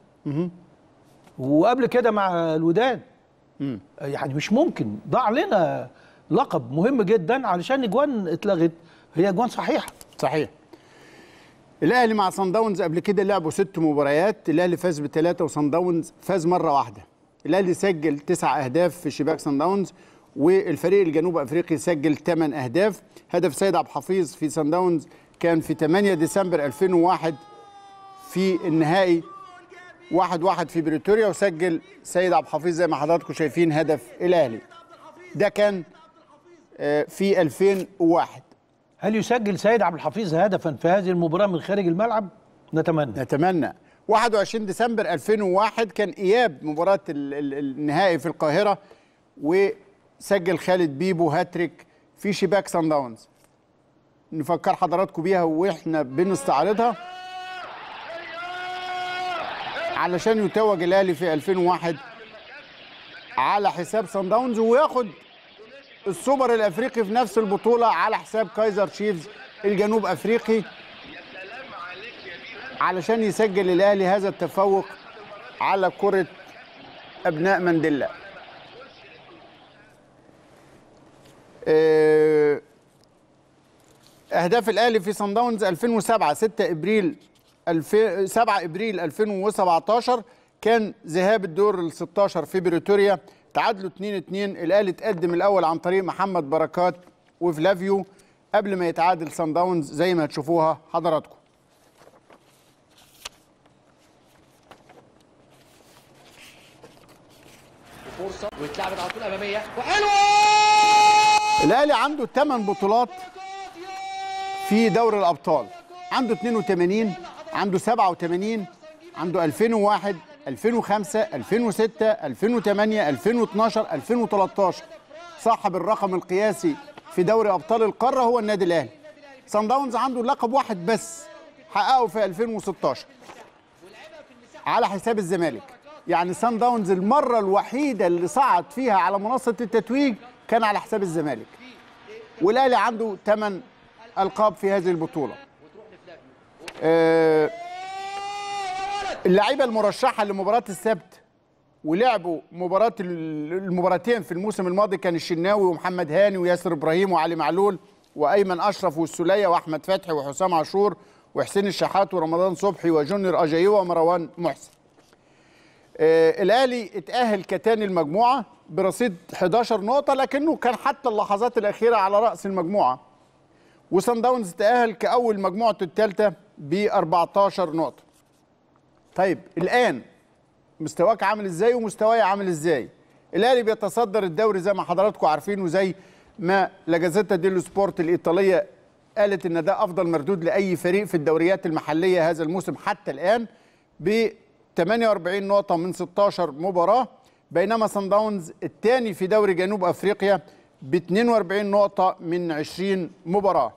وقبل كده مع الوداد يعني مش ممكن ضاع لنا لقب مهم جدا علشان اجوان اتلغت هي اجوان صحيحه صحيح الاهلي مع صن داونز قبل كده لعبوا ست مباريات الاهلي فاز بثلاثه وصن داونز فاز مره واحده الاهلي سجل تسع اهداف في شباك صن داونز والفريق الجنوب افريقي سجل ثمان اهداف هدف سيد عبد الحفيظ في صن داونز كان في 8 ديسمبر 2001 في النهائي واحد واحد في بريتوريا وسجل سيد عبد الحفيظ زي ما حضراتكم شايفين هدف الاهلي ده كان آه، في 2001 هل يسجل سيد عبد الحفيظ هدفا في هذه المباراه من خارج الملعب؟ نتمنى نتمنى 21 ديسمبر 2001 كان اياب مباراه ال- ال- النهائي في القاهره وسجل خالد بيبو هاتريك في شباك سان داونز نفكر حضراتكم بيها واحنا بنستعرضها علشان يتوج الاهلي في 2001 على حساب سان داونز وياخد السوبر الافريقي في نفس البطوله على حساب كايزر تشيفز الجنوب افريقي علشان يسجل الاهلي هذا التفوق على كره ابناء مانديلا آه، اهداف الاهلي في صن داونز 2007 6 ابريل 2000 7 ابريل 2017 كان ذهاب الدور ال 16 في بريتوريا تعادلوا 2 2 الاهلي تقدم الاول عن طريق محمد بركات وفلافيو قبل ما يتعادل صن داونز زي ما هتشوفوها حضراتكم فرصه واتلعبت على طول اماميه وحلوه الاهلي عنده 8 بطولات في دوري الابطال عنده 82 عنده 87 عنده 2001 2005 2006 2008 2012 2013 صاحب الرقم القياسي في دوري ابطال القاره هو النادي الاهلي صن داونز عنده لقب واحد بس حققه في 2016 على حساب الزمالك يعني سان داونز المره الوحيده اللي صعد فيها على منصه التتويج كان على حساب الزمالك والاهلي عنده 8 القاب في هذه البطوله آه، اللعيبه المرشحه لمباراه السبت ولعبوا مباراه ال- المباراتين في الموسم الماضي كان الشناوي ومحمد هاني وياسر ابراهيم وعلي معلول وايمن اشرف والسوليه واحمد فتحي وحسام عاشور وحسين الشحات ورمضان صبحي وجونيور اجايوه ومروان محسن آه، الاهلي اتاهل كتاني المجموعه برصيد 11 نقطه لكنه كان حتى اللحظات الاخيره على راس المجموعه وصن داونز تاهل كاول مجموعته الثالثه ب 14 نقطه طيب الان مستواك عامل ازاي ومستواي عامل ازاي الاهلي بيتصدر الدوري زي ما حضراتكم عارفين وزي ما لا جازيتا ديلو سبورت الايطاليه قالت ان ده افضل مردود لاي فريق في الدوريات المحليه هذا الموسم حتى الان ب 48 نقطه من 16 مباراه بينما صن داونز الثاني في دوري جنوب افريقيا ب 42 نقطه من 20 مباراه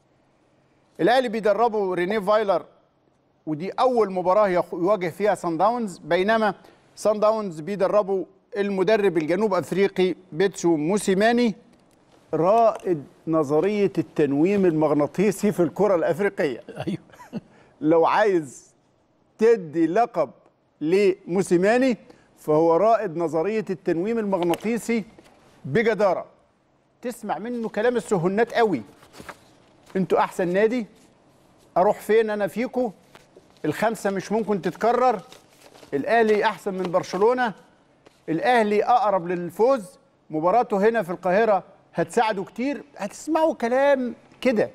الاهلي بيدربه رينيه فايلر ودي اول مباراه يخ- يواجه فيها سان داونز بينما سان داونز بيدربه المدرب الجنوب افريقي بيتسو موسيماني رائد نظريه التنويم المغناطيسي في الكره الافريقيه ايوه لو عايز تدي لقب لموسيماني فهو رائد نظريه التنويم المغناطيسي بجداره تسمع منه كلام السهنات قوي انتوا احسن نادي اروح فين انا فيكو الخمسه مش ممكن تتكرر الاهلي احسن من برشلونه الاهلي اقرب للفوز مباراته هنا في القاهره هتساعده كتير هتسمعوا كلام كده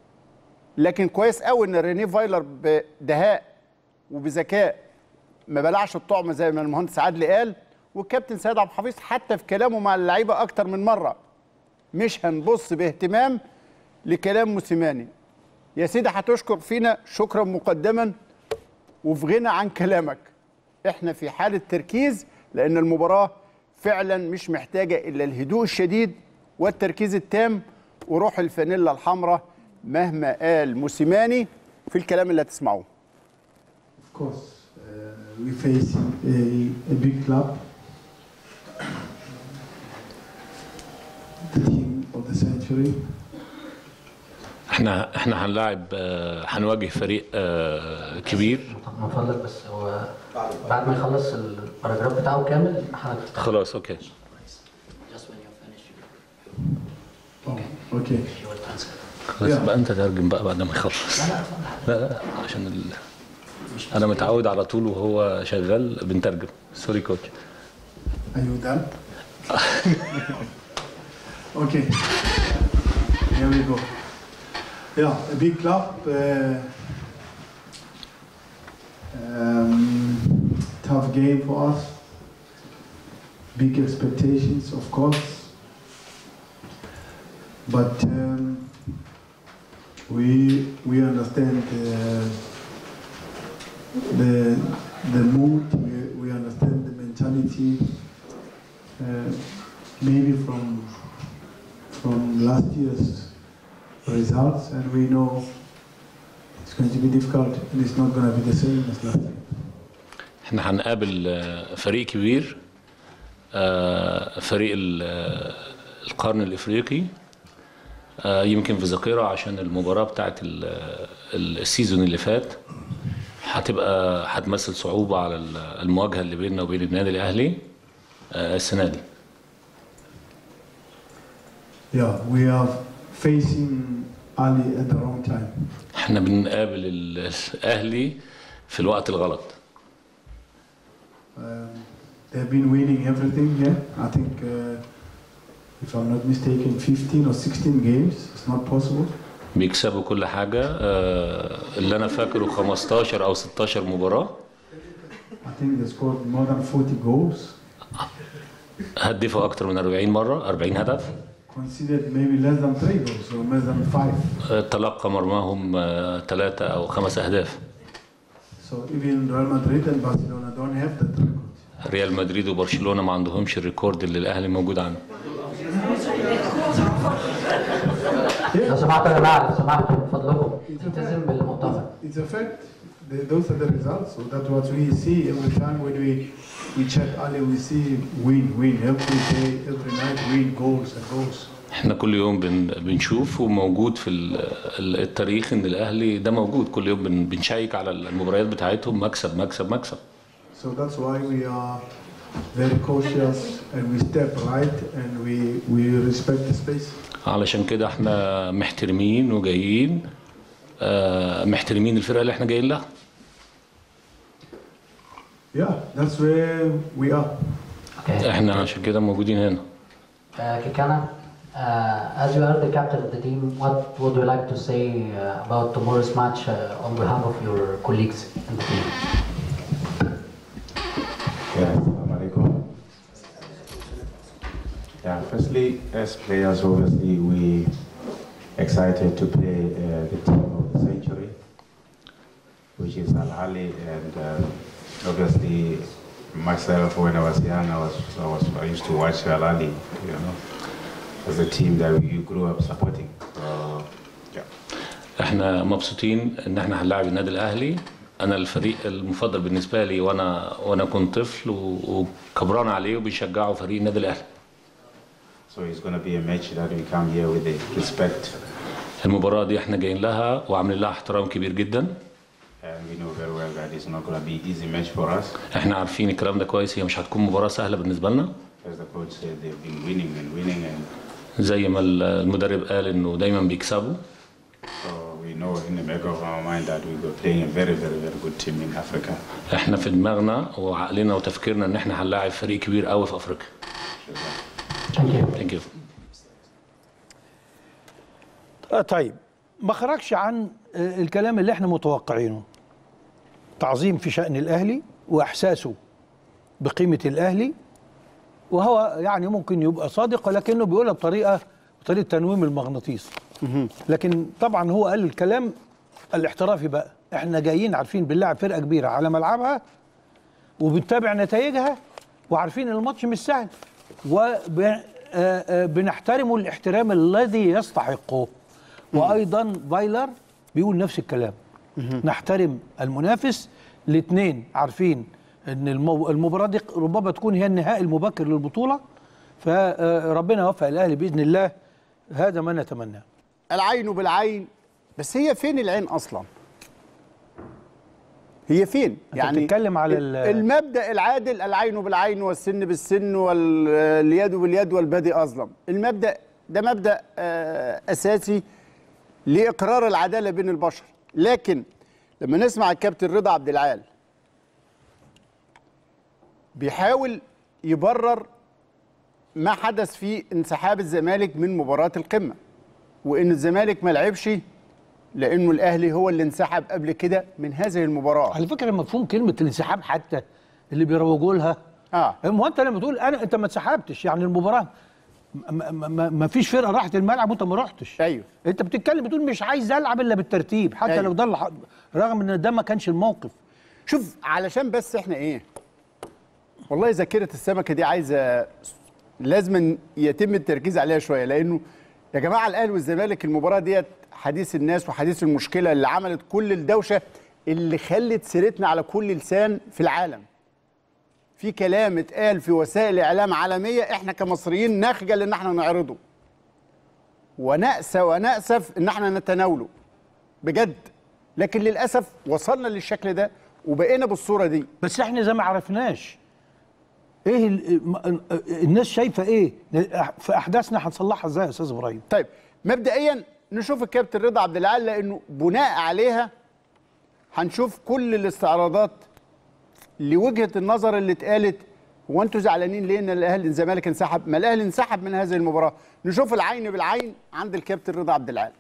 لكن كويس قوي ان رينيه فايلر بدهاء وبذكاء ما بلعش الطعم زي ما المهندس عادل قال والكابتن سيد عبد الحفيظ حتى في كلامه مع اللعيبه اكتر من مره مش هنبص باهتمام لكلام موسيماني يا سيدي هتشكر فينا شكرا مقدما وفي غنى عن كلامك احنا في حاله تركيز لان المباراه فعلا مش محتاجه الا الهدوء الشديد والتركيز التام وروح الفانيلا الحمراء مهما قال موسيماني في الكلام اللي هتسمعوه Of course, uh, we face a, a big club, the team of the century. احنا احنا هنلاعب آه، هنواجه فريق آه، كبير من فضلك بس هو بعد ما يخلص الباراجراف بتاعه كامل حضرتك تفتح. خلاص اوكي Just when you're finished, you- Oh, okay. you will translate. خلاص بقى انت ترجم بقى بعد ما يخلص لا لا عشان ال... انا متعود على طول وهو شغال بنترجم سوري كوتش Are you done? okay. Here we go. Yeah, a big club. Uh, um, tough game for us. Big expectations, of course. But um, we we understand uh, the the mood. We, we understand the mentality. Uh, maybe from from last year's results, and we know it's going to be difficult, and it's not going to be the same as last year. احنا هنقابل آه، فريق كبير آه، فريق ال- آه، القرن الافريقي آه، يمكن في ذاكره عشان المباراه بتاعت ال- ال- السيزون اللي فات هتبقى هتمثل صعوبه على ال- المواجهه اللي بيننا وبين النادي الاهلي آه، السنه دي Yeah, we are facing Ali at the wrong time. احنا بنقابل ال- الاهلي في الوقت الغلط Um, they've been winning everything here. I think, uh, if I'm not mistaken, 15 or 16 games. It's not possible. بيكسبوا كل حاجه آه، اللي انا فاكره 15 او 16 مباراه I think they scored more than 40 goals. هدفوا اكتر من 40 مره 40 هدف Considered maybe less than three goals or less than five. آه، تلقى مرماهم ثلاثة أو خمس أهداف So even Real Madrid and Barcelona don't have that record. ريال مدريد وبرشلونة ما عندهمش الريكورد اللي الأهلي موجود عنه لو سمحتوا يا جماعه لو سمحتوا من فضلكم التزم بالمؤتمر It's a fact. The- Those are the results. So that's what we see every time when we we check Ali. We see win, win every day, every night. Win goals and goals. احنا كل يوم بن بنشوف وموجود في ال- ال- التاريخ ان الاهلي ده موجود كل يوم بن بنشيك على المباريات بتاعتهم مكسب مكسب مكسب So that's why we are very cautious and we step right and we we respect the space. علشان كده احنا محترمين وجايين آه، محترمين الفرقه اللي احنا جايين لها Yeah, that's where we are. احنا عشان كده موجودين هنا Uh, Kikana, uh, as you are the captain of the team, what would you like to say uh, about tomorrow's match uh, on behalf of your colleagues in the team? Yeah, assalamu alaikum. Yeah, firstly, as players, obviously, we excited to play uh, the team of the century, which is Al Ali, and uh, obviously, myself, when I was young, I was, I was I used to watch Al Ali, you know, as a team that we grew up supporting. So, yeah. احنا مبسوطين ان احنا هنلاعب النادي الاهلي انا الفريق المفضل بالنسبه لي وانا وانا كنت طفل و- وكبران عليه وبيشجعوا فريق النادي الاهلي So it's going to be a match that we come here with the respect, المباراه دي احنا جايين لها وعاملين لها احترام كبير جدا and we know very well that it's not going to be easy match for us. احنا عارفين الكلام ده كويس هي مش هتكون مباراه سهله بالنسبه لنا As the coach said, they've been winning and winning, and زي ما المدرب قال انه دايما بيكسبوا so we know in the back of our mind that we were playing a very, very, very good team in Africa. احنا في دماغنا وعقلنا وتفكيرنا ان احنا هنلاعب فريق كبير قوي في افريقيا Thank you. ثانك يو آه طيب ما خرجش عن آه، الكلام اللي احنا متوقعينه تعظيم في شأن الأهلي وإحساسه بقيمة الأهلي وهو يعني ممكن يبقى صادق ولكنه بيقولها بطريقة بطريقة تنويم المغناطيس لكن طبعا هو قال الكلام الاحترافي بقى احنا جايين عارفين بنلعب فرقة كبيرة على ملعبها وبنتابع نتائجها وعارفين الماتش مش سهل وبنحترمه الاحترام الذي يستحقه وايضا فايلر بيقول نفس الكلام نحترم المنافس الاثنين عارفين ان المو- المباراه دي ربما تكون هي النهائي المبكر للبطوله فربنا يوفق الاهلي باذن الله هذا ما نتمناه العين بالعين بس هي فين العين اصلا هي فين أنت بتتكلم على ال- المبدا العادل العين بالعين والسن بالسن واليد باليد والبدي اظلم المبدا ده مبدا آه، اساسي لاقرار العداله بين البشر لكن لما نسمع الكابتن رضا عبد العال بيحاول يبرر ما حدث في انسحاب الزمالك من مباراه القمه وان الزمالك ما لعبش لانه الاهلي هو اللي انسحب قبل كده من هذه المباراه على فكره مفهوم كلمه الانسحاب حتى اللي بيروجوا لها اه ما هو انت لما تقول انا انت ما انسحبتش يعني المباراه ما, ما, ما فيش فرقه راحت الملعب وانت ما رحتش ايوه انت بتتكلم بتقول مش عايز العب الا بالترتيب حتى أيوة. لو ده اللي ح- رغم ان ده ما كانش الموقف شوف علشان بس احنا ايه والله ذاكره السمكه دي عايزه لازم يتم التركيز عليها شويه لانه يا جماعه الاهلي والزمالك المباراه ديت حديث الناس وحديث المشكله اللي عملت كل الدوشه اللي خلت سيرتنا على كل لسان في العالم في كلام اتقال في وسائل اعلام عالميه احنا كمصريين نخجل ان احنا نعرضه ونأسى ونأسف ان احنا نتناوله بجد لكن للاسف وصلنا للشكل ده وبقينا بالصوره دي بس احنا زي ما عرفناش ايه ال- م- الناس شايفه ايه في احداثنا هنصلحها ازاي يا استاذ ابراهيم طيب مبدئيا نشوف الكابتن رضا عبد العال لانه بناء عليها هنشوف كل الاستعراضات لوجهه النظر اللي اتقالت هو انتوا زعلانين ليه ان الاهلي الزمالك انسحب؟ ما الاهلي انسحب من هذه المباراه، نشوف العين بالعين عند الكابتن رضا عبد العال.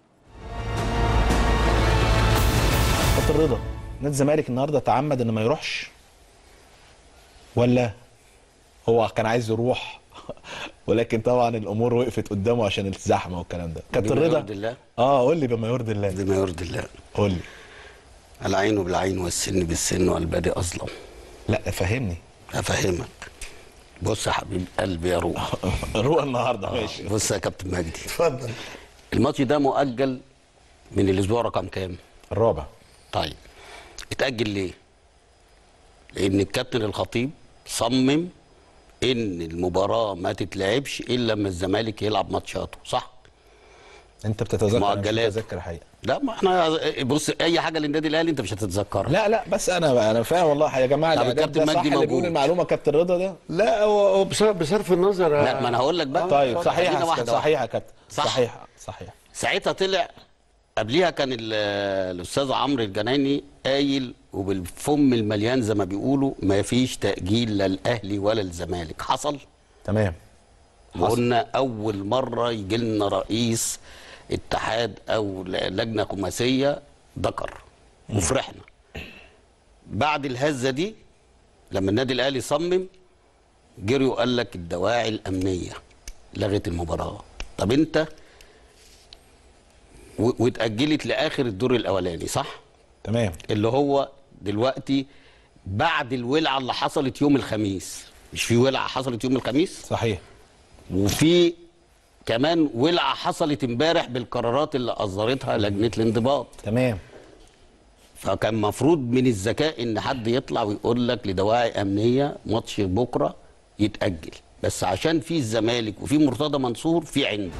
كابتن رضا نادي الزمالك النهارده تعمد ان ما يروحش ولا هو كان عايز يروح ولكن طبعا الامور وقفت قدامه عشان الزحمه والكلام ده كابتن بما رضا يرضي الله اه قول لي بما يرضي الله بما يرضي الله قول لي العين بالعين والسن بالسن والبادئ اظلم لا فهمني افهمك بص يا حبيب قلبي يا روح روح النهارده ماشي بص يا كابتن مجدي اتفضل الماتش ده مؤجل من الاسبوع رقم كام الرابع طيب اتاجل ليه لان الكابتن الخطيب صمم ان المباراه ما تتلعبش الا لما الزمالك يلعب ماتشاته صح انت بتتذكر أنا مش مؤجلات متذكر الحقيقه لا ما احنا بص اي حاجه للنادي الاهلي انت مش هتتذكرها لا لا بس انا انا فاهم والله يا جماعه طب الاعداد الكابتن ده صح مجدي اللي بيقول موجود. المعلومه كابتن رضا ده لا هو هو بصرف, بصرف النظر لا ما انا هقول لك بقى طيب صحيح خلينا يا واحدة أستاذ، صحيح يا كابتن صح. صحيح صحيح ساعتها طلع قبليها كان ال- الاستاذ عمرو الجناني قايل وبالفم المليان زي ما بيقولوا ما فيش تاجيل لا الاهلي ولا الزمالك حصل تمام وقلنا اول مره يجي لنا رئيس اتحاد او ل- لجنه خماسيه ذكر وفرحنا بعد الهزه دي لما النادي الاهلي صمم جري وقال لك الدواعي الامنيه لغت المباراه طب انت و- واتاجلت لاخر الدور الاولاني صح تمام اللي هو دلوقتي بعد الولعه اللي حصلت يوم الخميس مش في ولعه حصلت يوم الخميس صحيح وفي كمان ولعه حصلت امبارح بالقرارات اللي اصدرتها لجنه الانضباط تمام فكان مفروض من الذكاء ان حد يطلع ويقول لك لدواعي امنيه ماتش بكره يتاجل بس عشان في الزمالك وفي مرتضى منصور في عند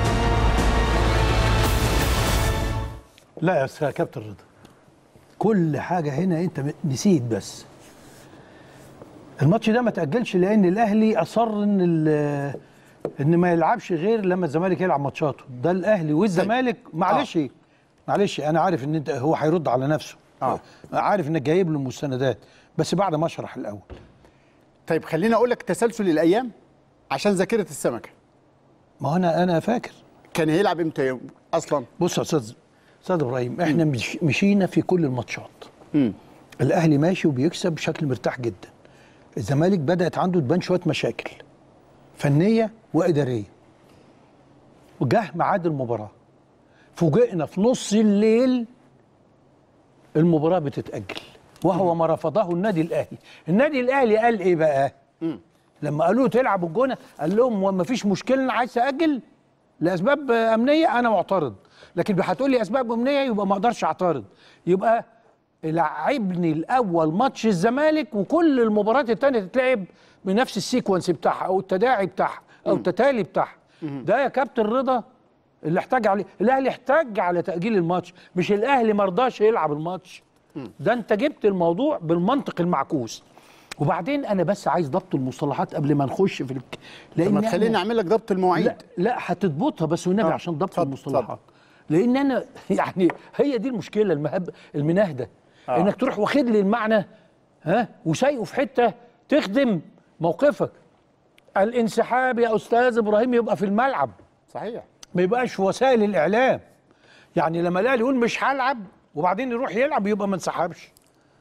لا يا استاذ كابتن رضا كل حاجه هنا انت م- نسيت بس الماتش ده ما تاجلش لان الاهلي اصر ان ال- ان ما يلعبش غير لما الزمالك يلعب ماتشاته ده الاهلي والزمالك معلش معلش انا عارف ان انت هو هيرد على نفسه اه عارف انك جايب له مستندات بس بعد ما اشرح الاول طيب خليني اقول لك تسلسل الايام عشان ذاكره السمكه ما هو انا انا فاكر كان هيلعب امتى يوم اصلا بص يا استاذ استاذ ابراهيم احنا مش مشينا في كل الماتشات مم. الاهلي ماشي وبيكسب بشكل مرتاح جدا الزمالك بدات عنده تبان شويه مشاكل فنيه واداريه وجه ميعاد المباراه فوجئنا في نص الليل المباراه بتتاجل وهو ما رفضه النادي الاهلي النادي الاهلي قال ايه بقى لما قالوا له تلعب الجونه قال لهم وما فيش مشكله انا عايز اجل لاسباب امنيه انا معترض لكن هتقول لي اسباب امنيه يبقى ما اقدرش اعترض يبقى لعبني الاول ماتش الزمالك وكل المباريات التانية تتلعب بنفس السيكونس بتاعها او التداعي بتاعها او التتالي بتاعها ده يا كابتن رضا اللي احتاج عليه الاهلي احتاج على تاجيل الماتش مش الاهلي ما رضاش يلعب الماتش ده انت جبت الموضوع بالمنطق المعكوس وبعدين انا بس عايز ضبط المصطلحات قبل ما نخش في الك... طب ما إحنا- تخليني اعمل لك ضبط المواعيد لا لا هتضبطها بس والنبي آه، عشان ضبط اتفضل، المصطلحات لان انا يعني هي دي المشكله المهب المناهده آه. انك تروح واخد لي المعنى ها وسايقه في حته تخدم موقفك الانسحاب يا استاذ ابراهيم يبقى في الملعب صحيح ما يبقاش في وسائل الاعلام يعني لما الاهلي يقول مش هلعب وبعدين يروح يلعب يبقى ما انسحبش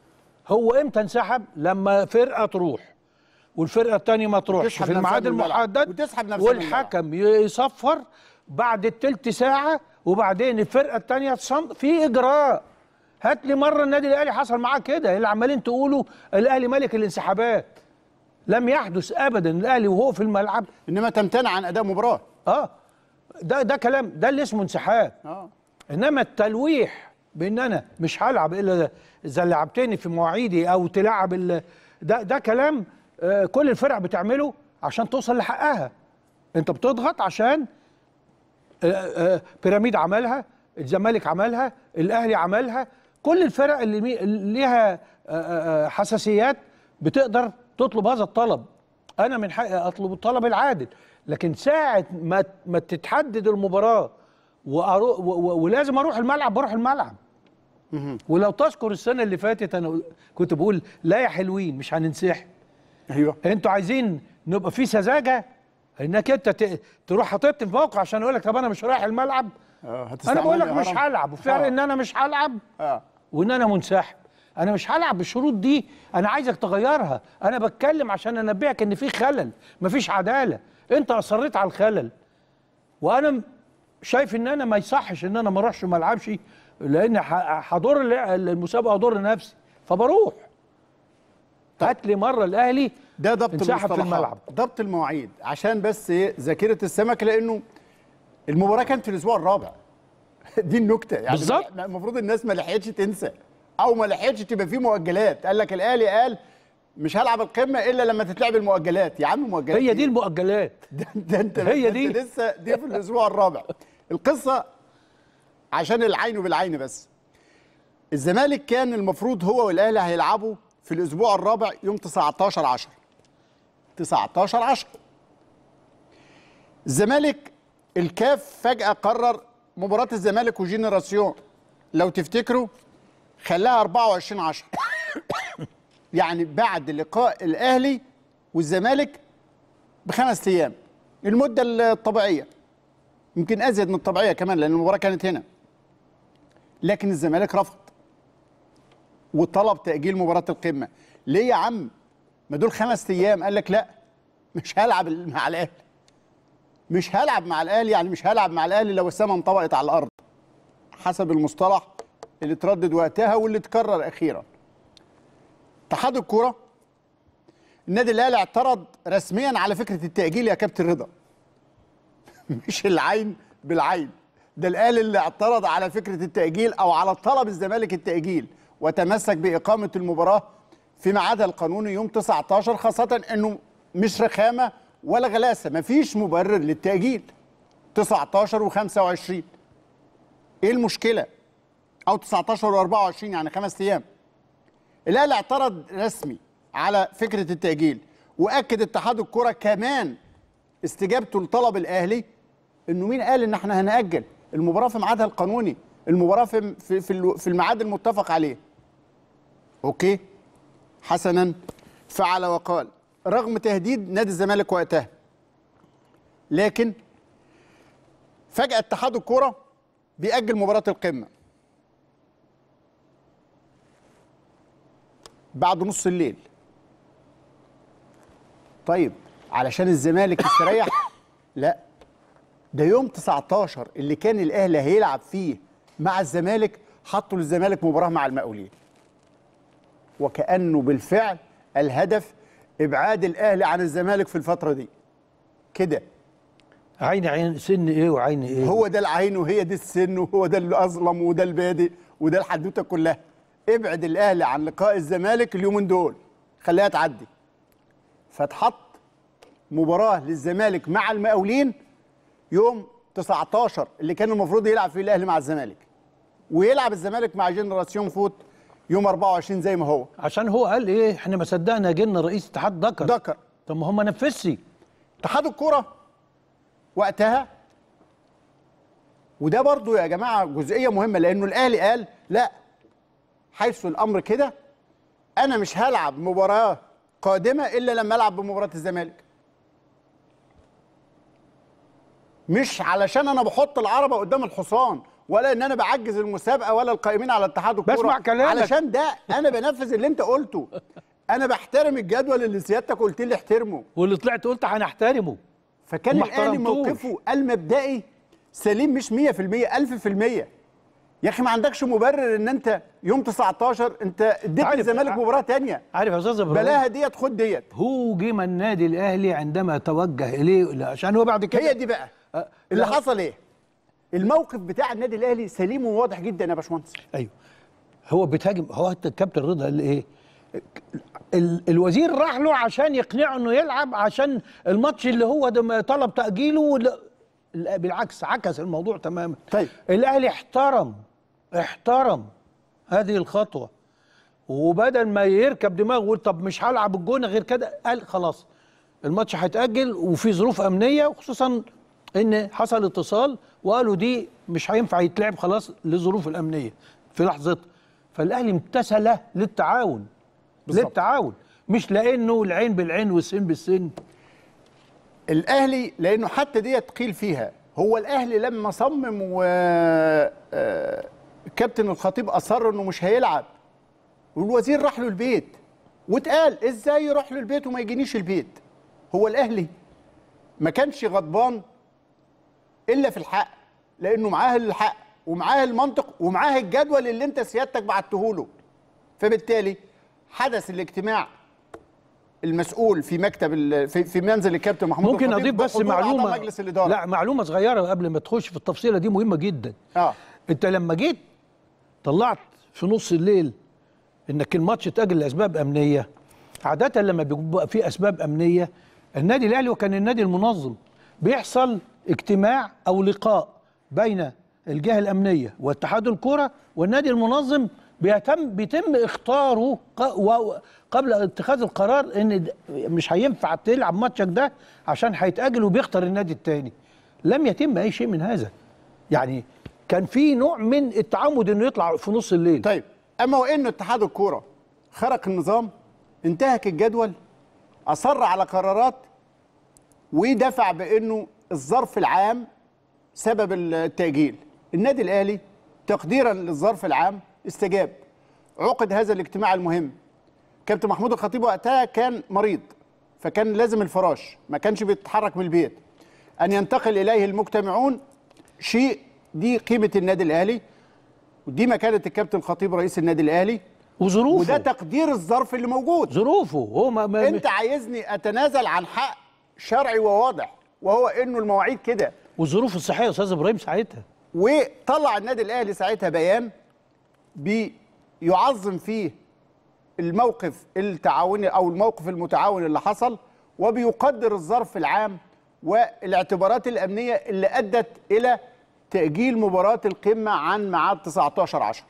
هو امتى انسحب لما فرقه تروح والفرقه الثانيه ما تروحش وتسحب في الميعاد نفسها من الملعب. المحدد وتسحب نفسها من والحكم يصفر بعد التلت ساعه وبعدين الفرقه الثانيه تصم في اجراء هات لي مره النادي الاهلي حصل معاه كده اللي عمالين تقولوا الاهلي ملك الانسحابات لم يحدث ابدا الاهلي وهو في الملعب انما تمتنع عن اداء مباراه اه ده ده كلام ده اللي اسمه انسحاب اه انما التلويح بان انا مش هلعب الا اذا لعبتني في مواعيدي او تلعب ال- ده ده كلام آه، كل الفرق بتعمله عشان توصل لحقها انت بتضغط عشان آه، آه، بيراميد عملها الزمالك عملها الاهلي عملها كل الفرق اللي مي- اللي ليها آه، آه، آه، حساسيات بتقدر تطلب هذا الطلب انا من حقي اطلب الطلب العادل لكن ساعه ما ما تتحدد المباراه وأرو و و ولازم اروح الملعب بروح الملعب ولو تذكر السنه اللي فاتت انا كنت بقول لا يا حلوين مش هننسحب ايوه انتوا عايزين نبقى في سذاجه انك انت ت- تروح حاططني في موقع عشان اقول لك طب انا مش رايح الملعب اه انا بقول لك هتستعملني مش هرم؟ هلعب وفعلا آه. ان انا مش هلعب اه وان انا منسحب انا مش هلعب بالشروط دي انا عايزك تغيرها انا بتكلم عشان انبهك ان في خلل مفيش عداله انت اصريت على الخلل وانا م- شايف ان انا ما يصحش ان انا ما اروحش وما العبش لان ه- هضر ال- المسابقه واضر نفسي فبروح هات لي مره الاهلي ده ضبط انسحب في المصطلحات الملعب ضبط المواعيد عشان بس ايه ذاكره السمك لانه المباراه كانت في الاسبوع الرابع دي النكته يعني بالظبط. ما- المفروض الناس ما لحقتش تنسى او ما لحقتش تبقى في مؤجلات قال لك الاهلي قال مش هلعب القمه الا لما تتلعب المؤجلات يا عم مؤجلات هي إيه؟ دي المؤجلات ده, ده انت هي ده دي. انت لسه دي في الاسبوع الرابع القصه عشان العين بالعين بس الزمالك كان المفروض هو والاهلي هيلعبوا في الاسبوع الرابع يوم 19 10 19 10 الزمالك الكاف فجأة قرر مباراة الزمالك وجينيراسيون لو تفتكروا خلاها 24 10 يعني بعد لقاء الاهلي والزمالك بخمس ايام المده الطبيعيه يمكن ازيد من الطبيعيه كمان لان المباراه كانت هنا لكن الزمالك رفض وطلب تاجيل مباراه القمه ليه يا عم ما دول خمس ايام قال لك لا مش هلعب مع الاهلي مش هلعب مع الاهلي يعني مش هلعب مع الاهلي لو السما انطبقت على الارض حسب المصطلح اللي اتردد وقتها واللي اتكرر اخيرا اتحاد الكوره النادي الاهلي اعترض رسميا على فكره التاجيل يا كابتن رضا مش العين بالعين ده الاهلي اللي اعترض على فكره التاجيل او على طلب الزمالك التاجيل وتمسك باقامه المباراه في ميعادها القانوني يوم 19 خاصه انه مش رخامه ولا غلاسه مفيش مبرر للتاجيل 19 و25 ايه المشكله او 19 و24 يعني خمس ايام الاهلي اعترض رسمي على فكره التاجيل واكد اتحاد الكره كمان استجابته لطلب الاهلي انه مين قال ان احنا هنأجل المباراه في ميعادها القانوني المباراه في في في الو- في الميعاد المتفق عليه اوكي حسنا فعل وقال رغم تهديد نادي الزمالك وقتها لكن فجأة اتحاد الكرة بيأجل مباراة القمة بعد نص الليل طيب علشان الزمالك يستريح لا ده يوم 19 اللي كان الاهلي هيلعب فيه مع الزمالك حطوا للزمالك مباراه مع المقاولين وكانه بالفعل الهدف ابعاد الاهلي عن الزمالك في الفتره دي كده عين عين سن ايه وعين ايه هو ده العين وهي دي السن وهو ده الاظلم وده البادئ وده الحدوته كلها ابعد الاهلي عن لقاء الزمالك اليومين دول خليها تعدي فتحط مباراه للزمالك مع المقاولين يوم 19 اللي كان المفروض يلعب فيه الاهلي مع الزمالك ويلعب الزمالك مع جنراسيون فوت يوم 24 زي ما هو عشان هو قال ايه احنا ما صدقنا جينا رئيس اتحاد دكر دكر طب ما هو ما نفذش اتحاد الكرة وقتها وده برضو يا جماعة جزئية مهمة لأنه الأهلي قال لا حيث الأمر كده أنا مش هلعب مباراة قادمة إلا لما ألعب بمباراة الزمالك مش علشان أنا بحط العربة قدام الحصان ولا ان انا بعجز المسابقه ولا القائمين على اتحاد الكوره بسمع كلامك. علشان ده انا بنفذ اللي انت قلته انا بحترم الجدول اللي سيادتك قلت لي احترمه واللي طلعت قلت هنحترمه فكان وما الاهلي احترمتوش. موقفه المبدئي سليم مش 100% 1000% يا اخي ما عندكش مبرر ان انت يوم 19 انت اديت عارف- الزمالك مباراه تانية عارف يا استاذ ابراهيم بلاها ديت خد ديت هوجم النادي الاهلي عندما توجه اليه لا، عشان هو بعد كده هي دي بقى اللي حصل ايه الموقف بتاع النادي الاهلي سليم وواضح جدا يا باشمهندس ايوه هو بيتهاجم هو حتى الكابتن رضا قال ايه ال- الوزير راح له عشان يقنعه انه يلعب عشان الماتش اللي هو ده ما طلب تاجيله ولا- لا، بالعكس عكس الموضوع تماما طيب الاهلي احترم احترم هذه الخطوه وبدل ما يركب دماغه ويقول طب مش هلعب الجونه غير كده قال خلاص الماتش هيتاجل وفي ظروف امنيه وخصوصا ان حصل اتصال وقالوا دي مش هينفع يتلعب خلاص للظروف الامنيه في لحظتها فالاهلي امتثل للتعاون بالظبط. للتعاون مش لانه العين بالعين والسن بالسن الاهلي لانه حتى ديت قيل فيها هو الاهلي لما صمم و آه، كابتن الخطيب اصر انه مش هيلعب والوزير راح له البيت واتقال ازاي يروح له البيت وما يجينيش البيت هو الاهلي ما كانش غضبان الا في الحق لانه معاه الحق ومعاه المنطق ومعاه الجدول اللي انت سيادتك بعته له فبالتالي حدث الاجتماع المسؤول في مكتب ال- في, في منزل الكابتن محمود ممكن الخطيب اضيف بس بحضور أعضاء معلومه مجلس الاداره لا معلومه صغيره قبل ما تخش في التفصيله دي مهمه جدا اه انت لما جيت طلعت في نص الليل انك الماتش اتاجل لاسباب امنيه عاده لما بيبقى في اسباب امنيه النادي الاهلي وكان النادي المنظم بيحصل اجتماع او لقاء بين الجهه الامنيه واتحاد الكره والنادي المنظم بيتم بيتم اختاره ق- و- قبل اتخاذ القرار ان د- مش هينفع تلعب ماتشك ده عشان هيتاجل وبيختار النادي الثاني لم يتم اي شيء من هذا يعني كان في نوع من التعمد انه يطلع في نص الليل طيب اما وانه اتحاد الكوره خرق النظام انتهك الجدول اصر على قرارات ودفع بانه الظرف العام سبب التاجيل النادي الاهلي تقديرا للظرف العام استجاب عقد هذا الاجتماع المهم كابتن محمود الخطيب وقتها كان مريض فكان لازم الفراش ما كانش بيتحرك من البيت ان ينتقل اليه المجتمعون شيء دي قيمه النادي الاهلي ودي مكانه الكابتن الخطيب رئيس النادي الاهلي وظروفه وده تقدير الظرف اللي موجود ظروفه هو ما ما انت عايزني اتنازل عن حق شرعي وواضح وهو انه المواعيد كده والظروف الصحيه يا استاذ ابراهيم ساعتها وطلع النادي الاهلي ساعتها بيان بيعظم فيه الموقف التعاوني او الموقف المتعاون اللي حصل وبيقدر الظرف العام والاعتبارات الامنيه اللي ادت الى تاجيل مباراه القمه عن ميعاد 19 10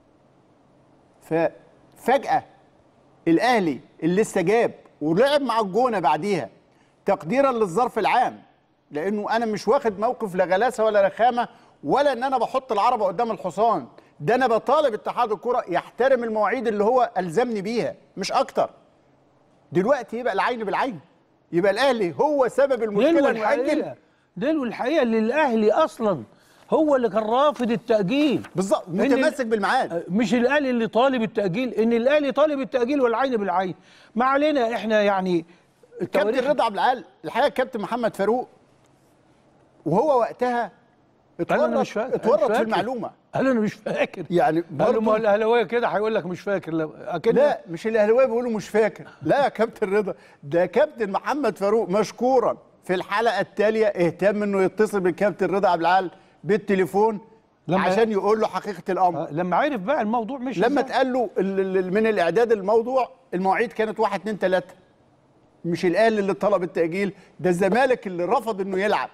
ففجاه الاهلي اللي استجاب ولعب مع الجونه بعديها تقديرا للظرف العام لانه انا مش واخد موقف لا غلاسه ولا رخامه ولا ان انا بحط العربه قدام الحصان ده انا بطالب اتحاد الكره يحترم المواعيد اللي هو الزمني بيها مش اكتر دلوقتي يبقى العين بالعين يبقى الاهلي هو سبب المشكله دلو المؤجل الحقيقه دلو الحقيقه اللي الاهلي اصلا هو اللي كان رافض التاجيل بالظبط إن- متمسك بالميعاد مش الاهلي اللي طالب التاجيل ان الاهلي طالب التاجيل والعين بالعين ما علينا احنا يعني كابتن رضا عبد العال الحقيقه الكابتن محمد فاروق وهو وقتها قال انا اتورط مش فاكر اتورط مش في فاكر. المعلومه قال انا مش فاكر يعني قال له ما هو برضه الاهلاويه كده هيقول لك مش فاكر لا أكن لا مش الاهلاويه بيقولوا مش فاكر لا يا كابتن رضا ده كابتن محمد فاروق مشكورا في الحلقه التاليه اهتم انه يتصل بالكابتن رضا عبد العال بالتليفون لما- عشان يقول له حقيقه الامر لما عرف بقى الموضوع مش لما إزاي. اتقال له ال- ال- من الاعداد الموضوع المواعيد كانت 1 2 3 مش الاهلي اللي طلب التاجيل ده الزمالك اللي رفض انه يلعب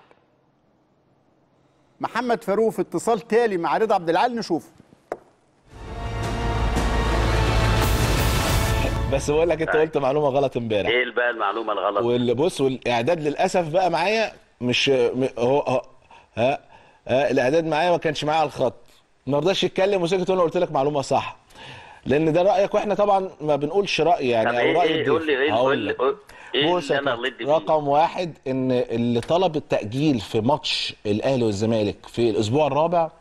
محمد فاروق في اتصال تالي مع رضا عبد العال نشوف بس بقول لك انت قلت معلومه غلط امبارح ايه بقى المعلومه الغلط واللي بص والاعداد للاسف بقى معايا مش م- هو هو- ها, ها الاعداد معايا ما كانش معايا على الخط ما رضاش يتكلم وسكت وانا قلت لك معلومه صح لان ده رايك واحنا طبعا ما بنقولش راي يعني طب او ايه راي ايه الضيف. قول لي ايه هقول قول لي لك. قول- ايه بص اللي يا انا كابتن، غلطت فيه رقم واحد ان اللي طلب التاجيل في ماتش الاهلي والزمالك في الاسبوع الرابع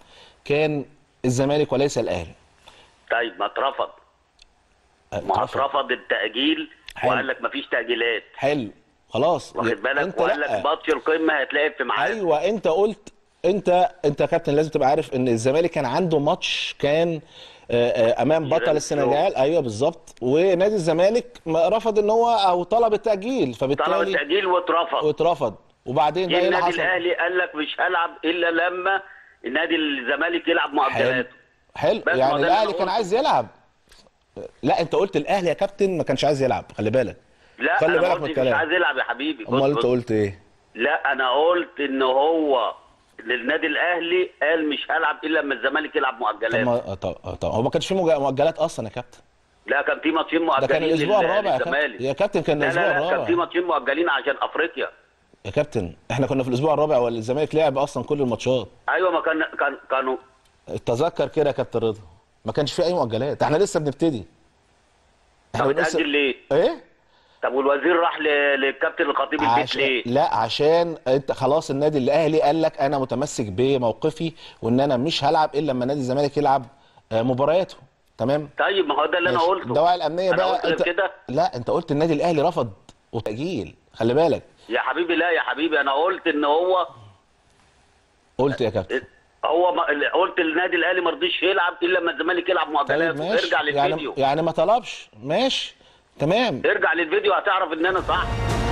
كان الزمالك وليس الاهلي طيب ما اترفض آه، ما اترفض. اترفض التأجيل حلو. وقال لك مفيش تأجيلات حلو خلاص واخد بالك انت وقال لأ. لك ماتش القمة هيتلعب في ميعاد ايوه انت قلت انت انت يا كابتن لازم تبقى عارف ان الزمالك كان عنده ماتش كان آه، آه، امام بطل يونان السنغال ايوه بالظبط ونادي الزمالك ما رفض ان هو او طلب التاجيل فبالتالي طلب التأجيل واترفض واترفض وبعدين جه بقى ايه اللي النادي حصل؟ الاهلي قال لك مش هلعب الا لما النادي الزمالك يلعب مؤجلاته حلو بس ما يعني ده اللي الاهلي أنا كان قلته. عايز يلعب لا انت قلت الاهلي يا كابتن ما كانش عايز يلعب خلي بالك لا خلي انا بالك ما من قلتش مش الكلام. عايز يلعب يا حبيبي بص امال انت بص. قلت ايه؟ لا انا قلت ان هو للنادي الاهلي قال مش هلعب الا لما الزمالك يلعب طب مؤجلات ما آه، طب آه، طب هو ما كانش في مؤج- مؤجلات اصلا يا كابتن لا كان في ماتشين ده مؤجلين كان الاسبوع لل- الرابع يا كابتن للزمالك يا كابتن كان لا الاسبوع لا لا كان الرابع في ماتشين مؤجلين عشان افريقيا يا كابتن احنا كنا في الاسبوع الرابع والزمالك لعب اصلا كل الماتشات ايوه ما كان كان كانوا اتذكر كده يا كابتن رضا ما كانش في اي مؤجلات احنا لسه بنبتدي طب بنقول اتاجل ليه؟ ايه؟ طب والوزير راح ل- للكابتن الخطيب البيت عشان ليه؟ لا عشان انت خلاص النادي الاهلي قال لك انا متمسك بموقفي وان انا مش هلعب الا لما نادي الزمالك يلعب آه، مبارياته تمام طيب ما هو ده اللي انا ماشي. قلته الدواعي الامنيه أنا بقى قلت غير انت كده لا انت قلت النادي الاهلي رفض وتاجيل خلي بالك يا حبيبي لا يا حبيبي انا قلت ان هو قلت يا كابتن هو ما قلت النادي الاهلي ما رضيش يلعب الا لما الزمالك يلعب مؤجلات ماشي ارجع يعني للفيديو يعني ما طلبش ماشي تمام ارجع للفيديو هتعرف ان انا صح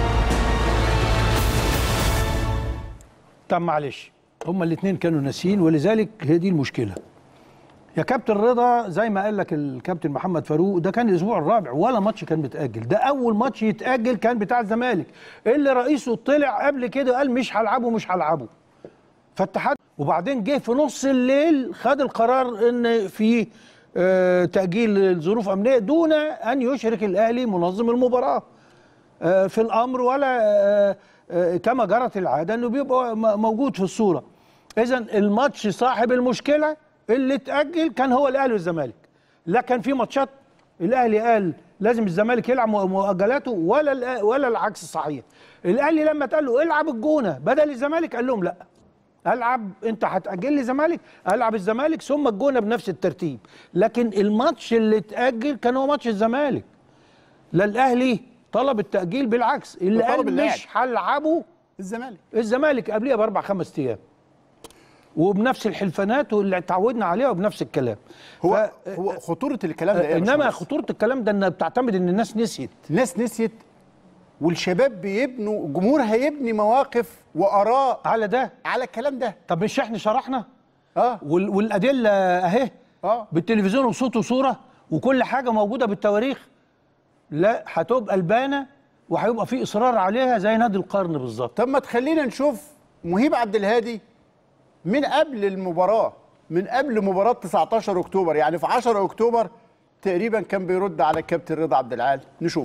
طب معلش هما الاثنين كانوا ناسيين ولذلك هي دي المشكله يا كابتن رضا زي ما قال لك الكابتن محمد فاروق ده كان الاسبوع الرابع ولا ماتش كان متاجل ده اول ماتش يتاجل كان بتاع الزمالك اللي رئيسه طلع قبل كده قال مش هلعبه مش هلعبه فاتحاد وبعدين جه في نص الليل خد القرار ان في آه، تاجيل ظروف امنيه دون ان يشرك الاهلي منظم المباراه آه، في الامر ولا آه، آه، كما جرت العاده انه بيبقى م- موجود في الصوره اذا الماتش صاحب المشكله اللي اتاجل كان هو الاهلي والزمالك لا كان في ماتشات الاهلي قال لازم الزمالك يلعب مؤ- مؤجلاته ولا الأ- ولا العكس صحيح الاهلي لما اتقال له العب الجونه بدل الزمالك قال لهم لا العب انت هتاجل لي زمالك العب الزمالك ثم الجونه بنفس الترتيب لكن الماتش اللي اتاجل كان هو ماتش الزمالك لا الاهلي طلب التاجيل بالعكس اللي طلب قال اللعب. مش هلعبه الزمالك الزمالك قبليها باربع خمس ايام وبنفس الحلفانات واللي اتعودنا عليها وبنفس الكلام هو هو خطوره الكلام ده ايه يا انما باشمهندس؟ خطوره الكلام ده انها بتعتمد ان الناس نسيت الناس نسيت والشباب بيبنوا الجمهور هيبني مواقف واراء على ده على الكلام ده طب مش احنا شرحنا اه وال والادله اهي اه بالتلفزيون وصوت وصوره وكل حاجه موجوده بالتواريخ لا هتبقى البانه وهيبقى في اصرار عليها زي نادي القرن بالظبط طب ما تخلينا نشوف مهيب عبد الهادي من قبل المباراه من قبل مباراه 19 اكتوبر يعني في 10 اكتوبر تقريبا كان بيرد على الكابتن رضا عبد العال نشوف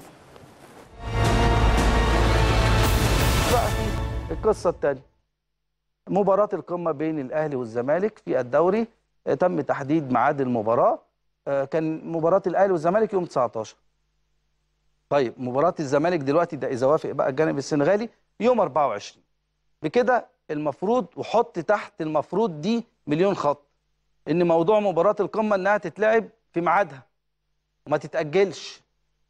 بقى في القصه الثانيه مباراه القمه بين الاهلي والزمالك في الدوري آه، تم تحديد ميعاد المباراه آه، كان مباراه الاهلي والزمالك يوم 19 طيب مباراه الزمالك دلوقتي ده اذا وافق بقى الجانب السنغالي يوم 24 بكده المفروض وحط تحت المفروض دي مليون خط ان موضوع مباراه القمه انها تتلعب في ميعادها وما تتاجلش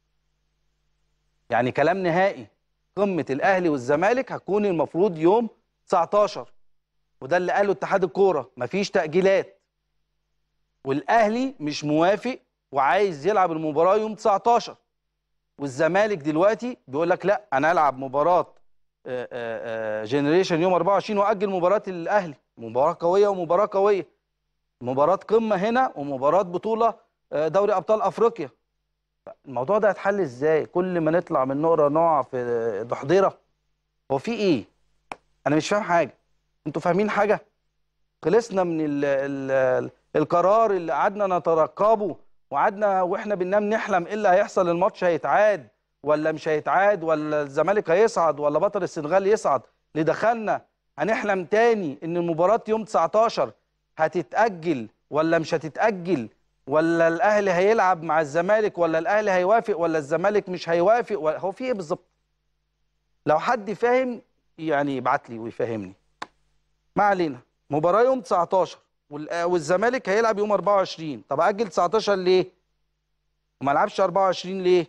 يعني كلام نهائي قمه الاهلي والزمالك هتكون المفروض يوم 19 وده اللي قاله اتحاد الكوره مفيش تاجيلات والاهلي مش موافق وعايز يلعب المباراه يوم 19 والزمالك دلوقتي بيقول لك لا انا العب مباراه جنريشن يوم 24 واجل مباراه الاهلي مباراه قويه ومباراه قويه مباراه قمه هنا ومباراه بطوله آه، دوري ابطال افريقيا الموضوع ده هيتحل ازاي كل ما نطلع من نقره نقع في ضحضيره هو في ايه انا مش فاهم حاجه انتوا فاهمين حاجه خلصنا من ال ال القرار اللي قعدنا نترقبه وقعدنا واحنا بننام نحلم ايه اللي هيحصل الماتش هيتعاد ولا مش هيتعاد ولا الزمالك هيصعد ولا بطل السنغال يصعد اللي دخلنا هنحلم تاني ان المباراه يوم 19 هتتاجل ولا مش هتتاجل ولا الاهلي هيلعب مع الزمالك ولا الاهلي هيوافق ولا الزمالك مش هيوافق ولا هو في ايه بالظبط لو حد فاهم يعني يبعت لي ويفهمني ما علينا مباراه يوم 19 وال- والزمالك هيلعب يوم 24 طب اجل 19 ليه وما لعبش 24 ليه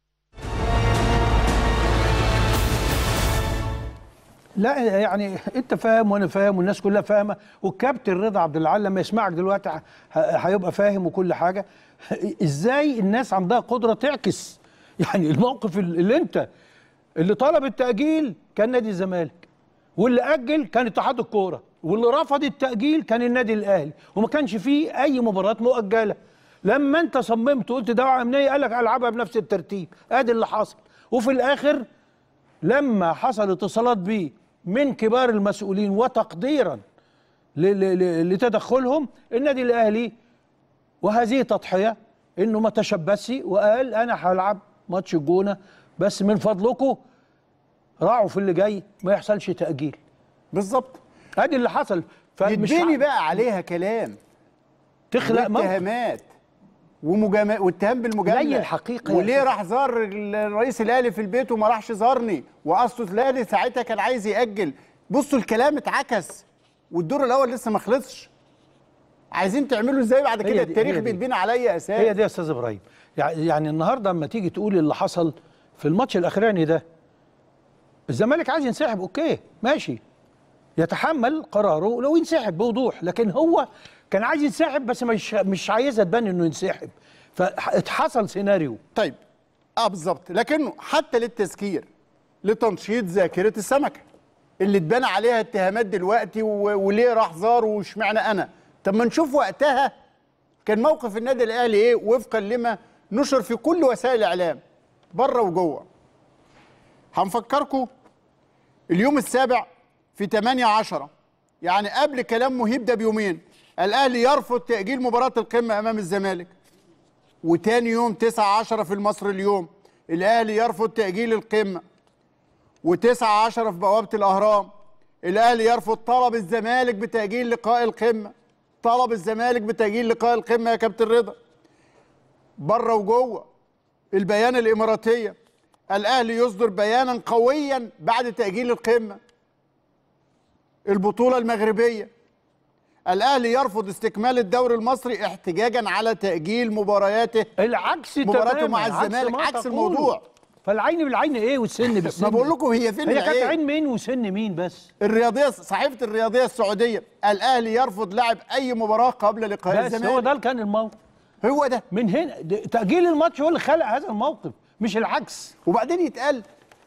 لا يعني انت فاهم وانا فاهم والناس كلها فاهمه والكابتن رضا عبد العال لما يسمعك دلوقتي ه- هيبقى فاهم وكل حاجه ازاي الناس عندها قدره تعكس يعني الموقف اللي انت اللي طلب التاجيل كان نادي الزمالك واللي اجل كان اتحاد الكوره واللي رفض التاجيل كان النادي الاهلي وما كانش فيه اي مباراه مؤجله لما انت صممت وقلت دعوه امنيه قال لك العبها بنفس الترتيب ادي اللي حصل وفي الاخر لما حصل اتصالات بيه من كبار المسؤولين وتقديرا ل- ل- ل- لتدخلهم النادي الاهلي وهذه تضحيه انه ما تشبثش وقال انا هلعب ماتش الجونه بس من فضلكم راعوا في اللي جاي ما يحصلش تاجيل بالظبط ادي اللي حصل فمش يديني ع- بقى عليها كلام تخلق موقف. واتهامات ومجاملات واتهام بالمجامله زي الحقيقة يا وليه أستاذ. راح زار الرئيس الاهلي في البيت وما راحش زارني واصله الاهلي ساعتها كان عايز ياجل بصوا الكلام اتعكس والدور الاول لسه ما خلصش عايزين تعملوا ازاي بعد هي كده دي- التاريخ هي دي. بيتبني عليا اساس هي دي يا استاذ ابراهيم يع- يعني النهارده اما تيجي تقول اللي حصل في الماتش الاخراني ده الزمالك عايز ينسحب اوكي ماشي يتحمل قراره لو ينسحب بوضوح لكن هو كان عايز ينسحب بس مش مش عايزها تبان انه ينسحب فحصل سيناريو طيب اه بالظبط لكنه حتى للتذكير لتنشيط ذاكره السمكه اللي اتبنى عليها اتهامات دلوقتي و... وليه راح زار واشمعنى انا طب ما نشوف وقتها كان موقف النادي الاهلي ايه وفقا لما نشر في كل وسائل الاعلام بره وجوه هنفكركم اليوم السابع في 8 10 يعني قبل كلام مهيب ده بيومين الاهلي يرفض تاجيل مباراه القمه امام الزمالك وتاني يوم 9 10 في المصر اليوم الاهلي يرفض تاجيل القمه و9 10 في بوابه الاهرام الاهلي يرفض طلب الزمالك بتاجيل لقاء القمه طلب الزمالك بتاجيل لقاء القمه يا كابتن رضا بره وجوه البيان الاماراتيه الاهلي يصدر بيانا قويا بعد تاجيل القمه البطوله المغربيه الاهلي يرفض استكمال الدوري المصري احتجاجا على تاجيل مبارياته العكس مباراته تماماً، مع عكس الزمالك ما عكس تقول. الموضوع فالعين بالعين ايه والسن بالسن ما بقول لكم هي فين هي كانت العين؟ عين مين وسن مين بس الرياضيه صحيفه الرياضيه السعوديه الاهلي يرفض لعب اي مباراه قبل لقاء بس الزمالك هو ده اللي كان الموقف هو ده من هنا ده- تاجيل الماتش هو اللي خلق هذا الموقف مش العكس وبعدين يتقال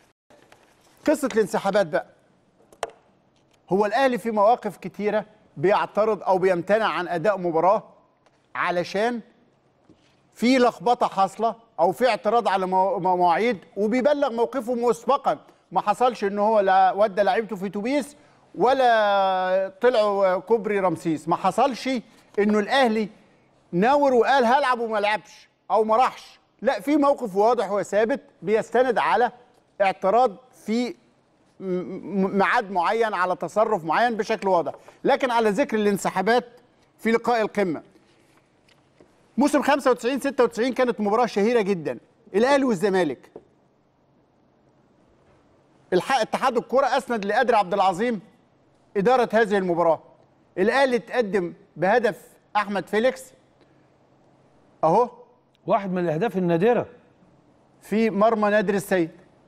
قصه الانسحابات بقى هو الاهلي في مواقف كتيره بيعترض او بيمتنع عن اداء مباراه علشان في لخبطه حاصله او في اعتراض على مو- مواعيد وبيبلغ موقفه مسبقا ما حصلش ان هو لا ودى لعيبته في توبيس ولا طلعوا كوبري رمسيس ما حصلش انه الاهلي ناور وقال هلعب وما لعبش او ما راحش لا في موقف واضح وثابت بيستند على اعتراض في م- م- ميعاد معين على تصرف معين بشكل واضح لكن على ذكر الانسحابات في لقاء القمه موسم 95 96 كانت مباراه شهيره جدا الاهلي والزمالك الحق اتحاد الكره اسند لقادر عبد العظيم اداره هذه المباراه الاهلي تقدم بهدف احمد فيليكس اهو واحد من الاهداف النادره في مرمى نادر السيد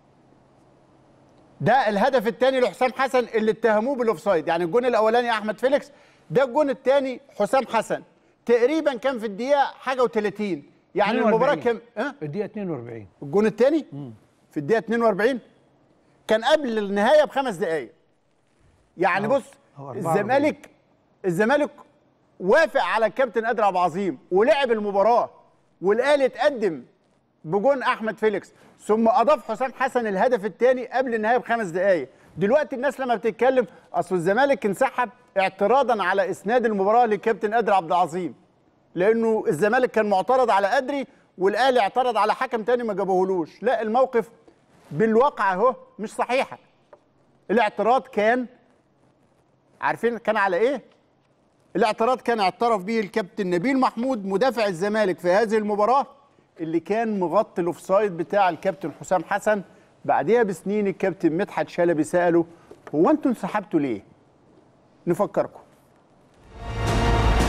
ده الهدف الثاني لحسام حسن اللي اتهموه بالاوفسايد يعني الجون الاولاني احمد فيليكس ده الجون الثاني حسام حسن تقريبا كان في الدقيقه حاجه و30 يعني المباراه كام ها الدقيقه 42 الجون الثاني في الدقيقه 42 كان قبل النهايه بخمس دقائق يعني بص أو 44. الزمالك الزمالك وافق على الكابتن قادر عبد العظيم ولعب المباراه والاهلي اتقدم بجون احمد فيليكس ثم اضاف حسام حسن الهدف الثاني قبل النهايه بخمس دقائق دلوقتي الناس لما بتتكلم اصل الزمالك انسحب اعتراضا على اسناد المباراه للكابتن قادر عبد العظيم لانه الزمالك كان معترض على قدري والاهلي اعترض على حكم تاني ما جابوهولوش لا الموقف بالواقع اهو مش صحيحه الاعتراض كان عارفين كان على ايه الاعتراض كان اعترف به الكابتن نبيل محمود مدافع الزمالك في هذه المباراه اللي كان مغطي الاوفسايد بتاع الكابتن حسام حسن بعدها بسنين الكابتن مدحت شلبي ساله هو انتوا انسحبتوا ليه نفكركم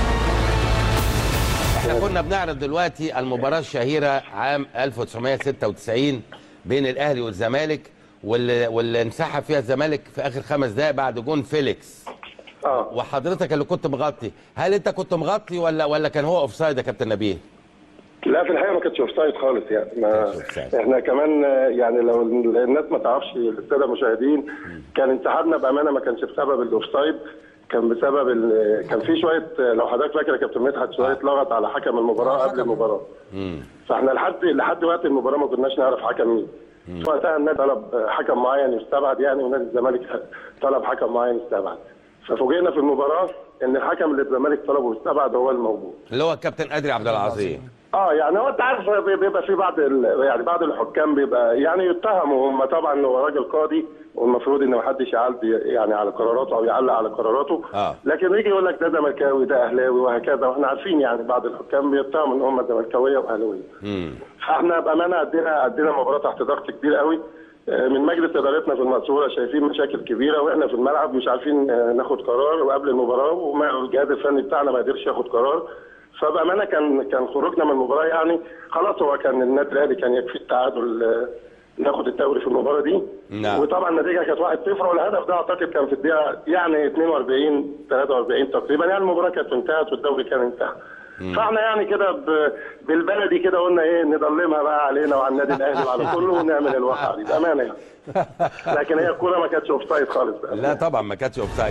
احنا كنا بنعرض دلوقتي المباراه الشهيره عام 1996 بين الاهلي والزمالك واللي, واللي انسحب فيها الزمالك في اخر خمس دقائق بعد جون فيليكس اه وحضرتك اللي كنت مغطي هل انت كنت مغطي ولا ولا كان هو اوفسايد يا كابتن نبيه لا في الحقيقه ما كانتش اوف سايد خالص يعني ما احنا كمان آه، يعني لو الناس ما تعرفش الساده المشاهدين كان انسحابنا بامانه ما كانش بسبب الاوف سايد كان بسبب ال- كان في شويه آه، لو حضرتك فاكر يا كابتن مدحت شويه لغط على حكم المباراه قبل المباراه فاحنا لحد لحد وقت المباراه ما كناش نعرف حكم مين وقتها النادي طلب حكم معين يستبعد يعني ونادي الزمالك طلب حكم معين يستبعد ففوجئنا في المباراه ان الحكم اللي الزمالك طلبه يستبعد هو الموجود اللي هو الكابتن ادري عبد العظيم اه يعني هو انت عارف بي- بيبقى في بعض ال... يعني بعض الحكام بيبقى يعني يتهموا هم طبعا هو راجل قاضي والمفروض ان ما حدش يعلق يعني على قراراته او يعلق على قراراته اه لكن يجي يقول لك ده زملكاوي ده اهلاوي وهكذا واحنا عارفين يعني بعض الحكام بيتهموا ان هم زملكاويه واهلاويه فاحنا بامانه ادينا ادينا مباراه تحت ضغط كبير قوي آه، من مجلس ادارتنا في المنصوره شايفين مشاكل كبيره واحنا في الملعب مش عارفين آه، ناخد قرار وقبل المباراه والجهاز الفني بتاعنا ما قدرش ياخد قرار فبامانه كان كان خروجنا من المباراه يعني خلاص هو كان النادي الاهلي كان يكفي التعادل آه، ناخد الدوري في المباراه دي نعم. وطبعا النتيجه كانت 1-0 والهدف ده اعتقد كان في الدقيقه يعني 42 43 تقريبا يعني المباراه كانت انتهت والدوري كان انتهى فاحنا يعني كده ب- بالبلدي كده قلنا ايه نضلمها بقى علينا وعلى النادي الاهلي وعلى كله ونعمل الواقعه دي بامانه يعني لكن هي الكوره ما كانتش اوف سايد خالص بقى. لا طبعا ما كانتش اوفسايد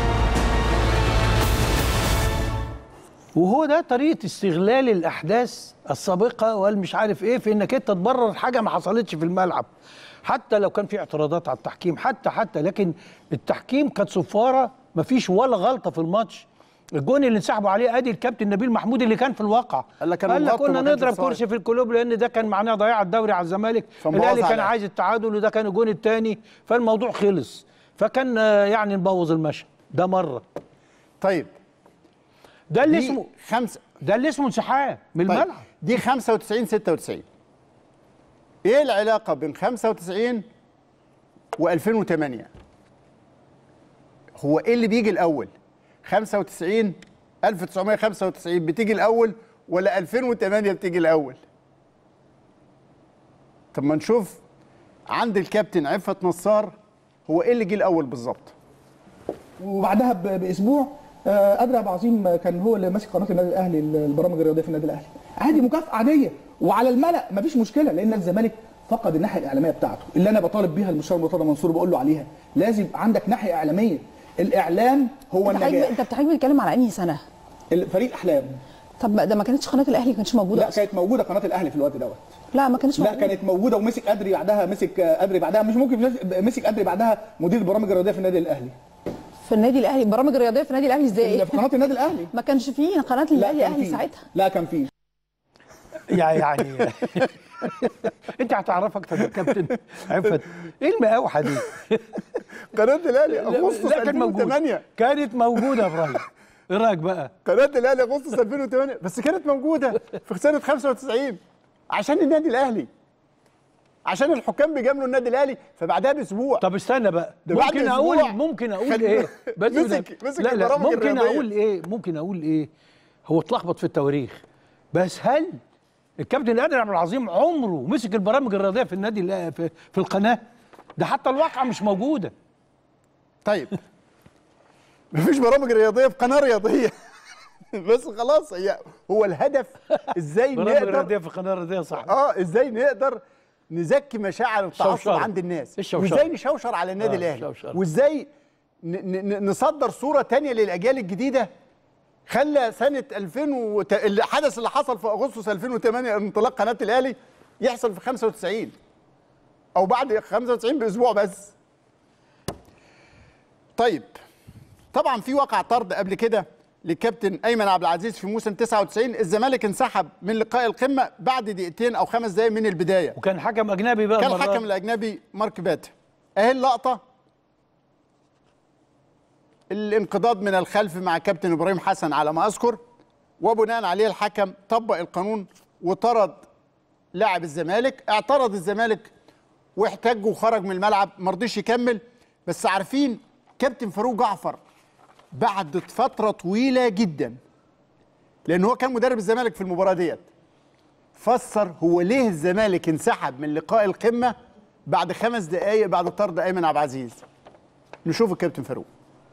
وهو ده طريقه استغلال الاحداث السابقه والمش عارف ايه في انك انت تبرر حاجه ما حصلتش في الملعب حتى لو كان في اعتراضات على التحكيم حتى حتى لكن التحكيم كانت صفاره ما فيش ولا غلطه في الماتش الجون اللي انسحبوا عليه ادي الكابتن نبيل محمود اللي كان في الواقع قال لك أنا قال لك مغطى كنا وما كانش نضرب صاير. كرسي في الكلوب لان ده كان معناه ضياع الدوري على الزمالك فمبوظ الاهلي كان على- عايز التعادل وده كان الجون الثاني فالموضوع خلص فكان آه، يعني نبوظ المشهد ده مره طيب ده اللي دي اسمه خمسه ده اللي اسمه انسحاب من طيب الملعب دي 95 96 ايه العلاقه بين 95 و2008 هو ايه اللي بيجي الاول 95 1995 بتيجي الاول ولا 2008 بتيجي الاول طب ما نشوف عند الكابتن عفت نصار هو ايه اللي جه الاول بالظبط وبعدها ب- باسبوع آه، ادري ابو عظيم كان هو اللي ماسك قناه النادي الاهلي البرامج الرياضيه في النادي الاهلي عادي مكافاه عاديه وعلى الملا مفيش مشكله لان الزمالك فقد الناحيه الاعلاميه بتاعته اللي انا بطالب بيها المستشار مرتضى منصور بقول له عليها لازم يبقى عندك ناحيه اعلاميه الاعلام هو انت حضرتك- النجاح انت بتحضرتك بتتكلم على انهي سنه؟ فريق احلام طب ده ما كانتش قناه الاهلي ما كانتش موجوده لا اصلا كانت موجوده قناه الاهلي في الوقت دوت لا ما كانتش لا موجوده كانت موجوده ومسك ادري بعدها مسك آه، ادري بعدها مش ممكن مسك ادري بعدها مدير البرامج الرياضيه في النادي الاهلي في النادي الاهلي البرامج الرياضيه في النادي الاهلي ازاي؟ في قناه النادي الاهلي ما كانش فيه قناه لا الاهلي كان اهلي فيه. ساعتها لا كان فيه يعني يعني انت هتعرف اكتر يا كابتن عفت ايه المقاوحه دي؟ قناه الاهلي لا، اغسطس لا، كانت موجودة. 2008 كانت موجوده يا ابراهيم ايه رايك بقى؟ قناه الاهلي اغسطس 2008 بس كانت موجوده في سنه 95 عشان النادي الاهلي عشان الحكام بيجاملوا النادي الاهلي فبعدها باسبوع طب استنى بقى ده بعد ممكن أسبوع اقول ممكن اقول خد- ايه بس مسك ده- مسك لا لا البرامج ممكن الرياضية. اقول ايه ممكن اقول ايه هو اتلخبط في التواريخ بس هل الكابتن ادري عبد العظيم عمره مسك البرامج الرياضيه في النادي الأ- في, في القناه ده حتى الواقعه مش موجوده طيب مفيش برامج رياضيه في قناه رياضيه بس خلاص هي هو الهدف ازاي برامج نقدر الرياضيه في القناه الرياضيه صح اه ازاي نقدر نزكي مشاعر التعصب شوشرة. عند الناس الشوشرة. وازاي نشوشر على النادي آه، الاهلي شوشرة. وازاي ن- ن- نصدر صوره تانية للاجيال الجديده خلى سنه 2000 وت... الحدث اللي حصل في اغسطس 2008 انطلاق قناه الاهلي يحصل في 95 او بعد 95 باسبوع بس طيب طبعا في وقع طرد قبل كده للكابتن ايمن عبد العزيز في موسم 99 الزمالك انسحب من لقاء القمه بعد دقيقتين او خمس دقائق من البدايه وكان حكم اجنبي بقى كان المرة الحكم دي. الاجنبي مارك بات اهي اللقطه الانقضاض من الخلف مع كابتن ابراهيم حسن على ما اذكر وبناء عليه الحكم طبق القانون وطرد لاعب الزمالك اعترض الزمالك واحتج وخرج من الملعب ما رضيش يكمل بس عارفين كابتن فاروق جعفر بعد فتره طويله جدا لان هو كان مدرب الزمالك في المباراه ديت فسر هو ليه الزمالك انسحب من لقاء القمه بعد خمس دقائق بعد طرد ايمن عبد العزيز نشوف الكابتن فاروق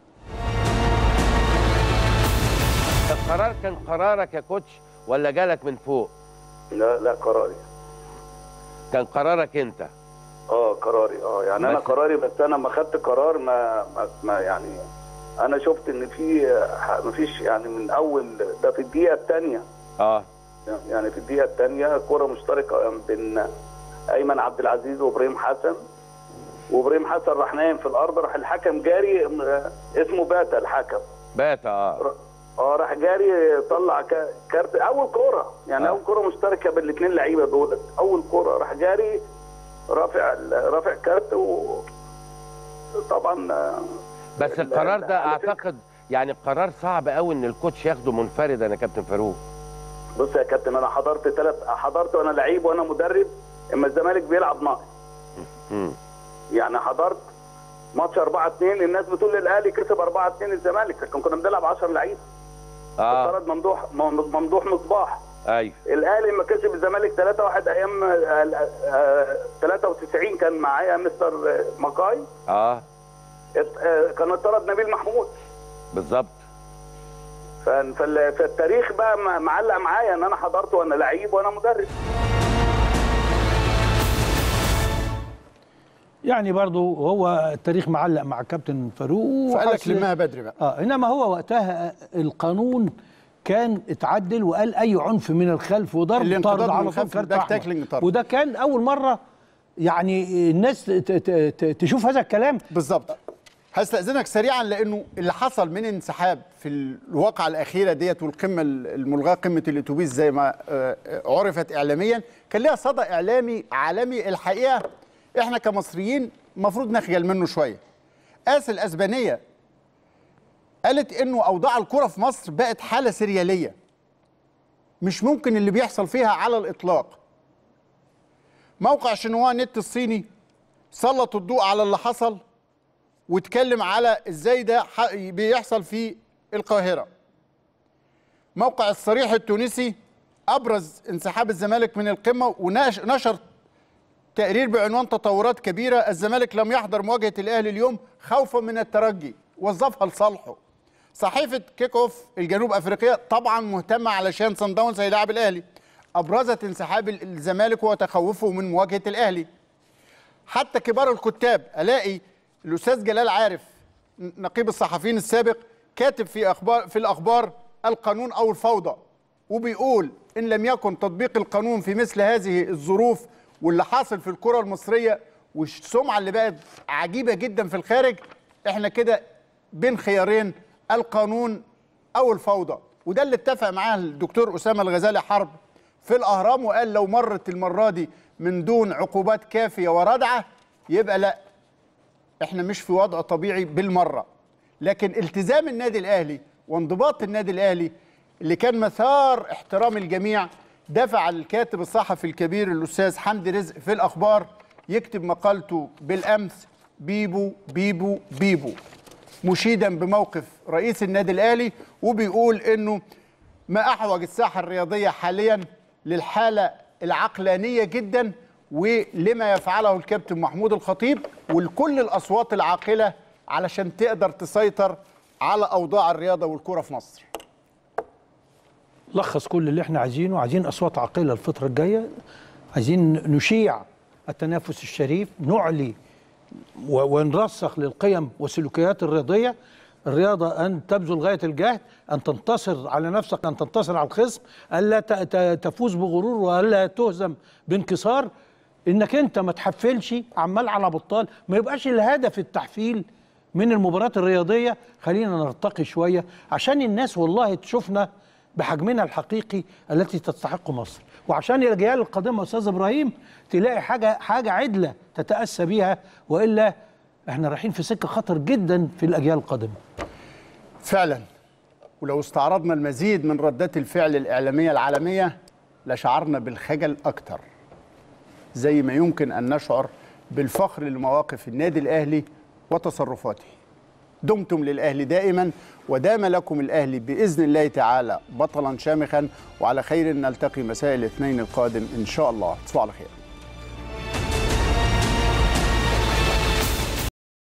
القرار كان قرارك يا كوتش ولا جالك من فوق لا لا قراري كان قرارك انت اه قراري اه يعني انا ماشي. قراري بس انا ما خدت قرار ما, ما, ما يعني انا شفت ان في ما فيش يعني من اول ده في الدقيقه الثانيه اه يعني في الدقيقه الثانيه كره مشتركه بين ايمن عبد العزيز وابراهيم حسن وابراهيم حسن راح نايم في الارض راح الحكم جاري م- اسمه باتا الحكم باتا اه اه راح جاري طلع ك- كارت اول كوره يعني اول كوره مشتركه بين الاثنين لعيبه دول اول كوره راح جاري رافع رافع كارت وطبعا آه، بس القرار ده اعتقد يعني قرار صعب قوي ان الكوتش ياخده منفردا يا كابتن فاروق بص يا كابتن انا حضرت ثلاث حضرت وانا لعيب وانا مدرب اما الزمالك بيلعب ناقص مم. يعني حضرت ماتش 4 2 الناس بتقول الاهلي كسب 4 2 الزمالك لكن كنا بنلعب 10 لعيبه اه طرد ممدوح ممدوح مصباح ايوه الاهلي لما كسب الزمالك 3 1 ايام آه، آه، 93 كان معايا مستر آه، مكاي اه ات- آه، كان اتطرد نبيل محمود بالظبط ف- فال- فالتاريخ بقى م- معلق معايا ان انا حضرت وانا لعيب وانا مدرب يعني برضو هو التاريخ معلق مع كابتن فاروق فقال لك وحس- لمها بدري بقى اه انما هو وقتها القانون كان اتعدل وقال اي عنف من الخلف وضرب الانقضاض طرد من على طول الخلف كارت ده احمر تاكلينج طرد. وده كان اول مره يعني الناس ت- ت- ت- تشوف هذا الكلام بالظبط هستأذنك سريعا لانه اللي حصل من انسحاب في الواقعه الاخيره ديت والقمه الملغاه قمه الاتوبيس زي ما آه، عرفت اعلاميا كان ليها صدى اعلامي عالمي الحقيقه احنا كمصريين المفروض نخجل منه شويه آس الاسبانيه قالت انه اوضاع الكره في مصر بقت حاله سرياليه مش ممكن اللي بيحصل فيها على الاطلاق موقع شنوا نت الصيني سلط الضوء على اللي حصل واتكلم على ازاي ده ح- بيحصل في القاهره موقع الصريح التونسي ابرز انسحاب الزمالك من القمه ونشر تقرير بعنوان تطورات كبيره الزمالك لم يحضر مواجهه الاهلي اليوم خوفا من الترجي وظفها لصالحه صحيفه كيك اوف الجنوب افريقيه طبعا مهتمه علشان صن داونز هيلاعب الاهلي ابرزت انسحاب ال- الزمالك وتخوفه من مواجهه الاهلي حتى كبار الكتاب الاقي الاستاذ جلال عارف نقيب الصحفيين السابق كاتب في اخبار في الاخبار القانون او الفوضى وبيقول ان لم يكن تطبيق القانون في مثل هذه الظروف واللي حاصل في الكره المصريه والسمعه اللي بقت عجيبه جدا في الخارج احنا كده بين خيارين القانون او الفوضى وده اللي اتفق معاه الدكتور اسامه الغزالي حرب في الاهرام وقال لو مرت المره دي من دون عقوبات كافيه وردعه يبقى لا احنا مش في وضع طبيعي بالمره لكن التزام النادي الاهلي وانضباط النادي الاهلي اللي كان مثار احترام الجميع دفع الكاتب الصحفي الكبير الاستاذ حمدي رزق في الاخبار يكتب مقالته بالامس بيبو بيبو بيبو مشيدا بموقف رئيس النادي الاهلي وبيقول انه ما احوج الساحه الرياضيه حاليا للحاله العقلانيه جدا ولما يفعله الكابتن محمود الخطيب ولكل الاصوات العاقله علشان تقدر تسيطر على اوضاع الرياضه والكره في مصر لخص كل اللي احنا عايزينه عايزين اصوات عاقله الفتره الجايه عايزين نشيع التنافس الشريف نعلي و- ونرسخ للقيم والسلوكيات الرياضيه الرياضه ان تبذل غايه الجهد ان تنتصر على نفسك ان تنتصر على الخصم الا ت- ت- تفوز بغرور والا تهزم بانكسار انك انت ما تحفلش عمال على بطال ما يبقاش الهدف التحفيل من المباريات الرياضيه خلينا نرتقي شويه عشان الناس والله تشوفنا بحجمنا الحقيقي التي تستحق مصر وعشان الاجيال القادمه استاذ ابراهيم تلاقي حاجه حاجه عدله تتاسى بيها والا احنا رايحين في سكه خطر جدا في الاجيال القادمه فعلا ولو استعرضنا المزيد من ردات الفعل الاعلاميه العالميه لشعرنا بالخجل اكتر زي ما يمكن ان نشعر بالفخر لمواقف النادي الاهلي وتصرفاته دمتم للاهلي دائما ودام لكم الاهلي باذن الله تعالى بطلا شامخا وعلى خير نلتقي مساء الاثنين القادم ان شاء الله تصبحوا على خير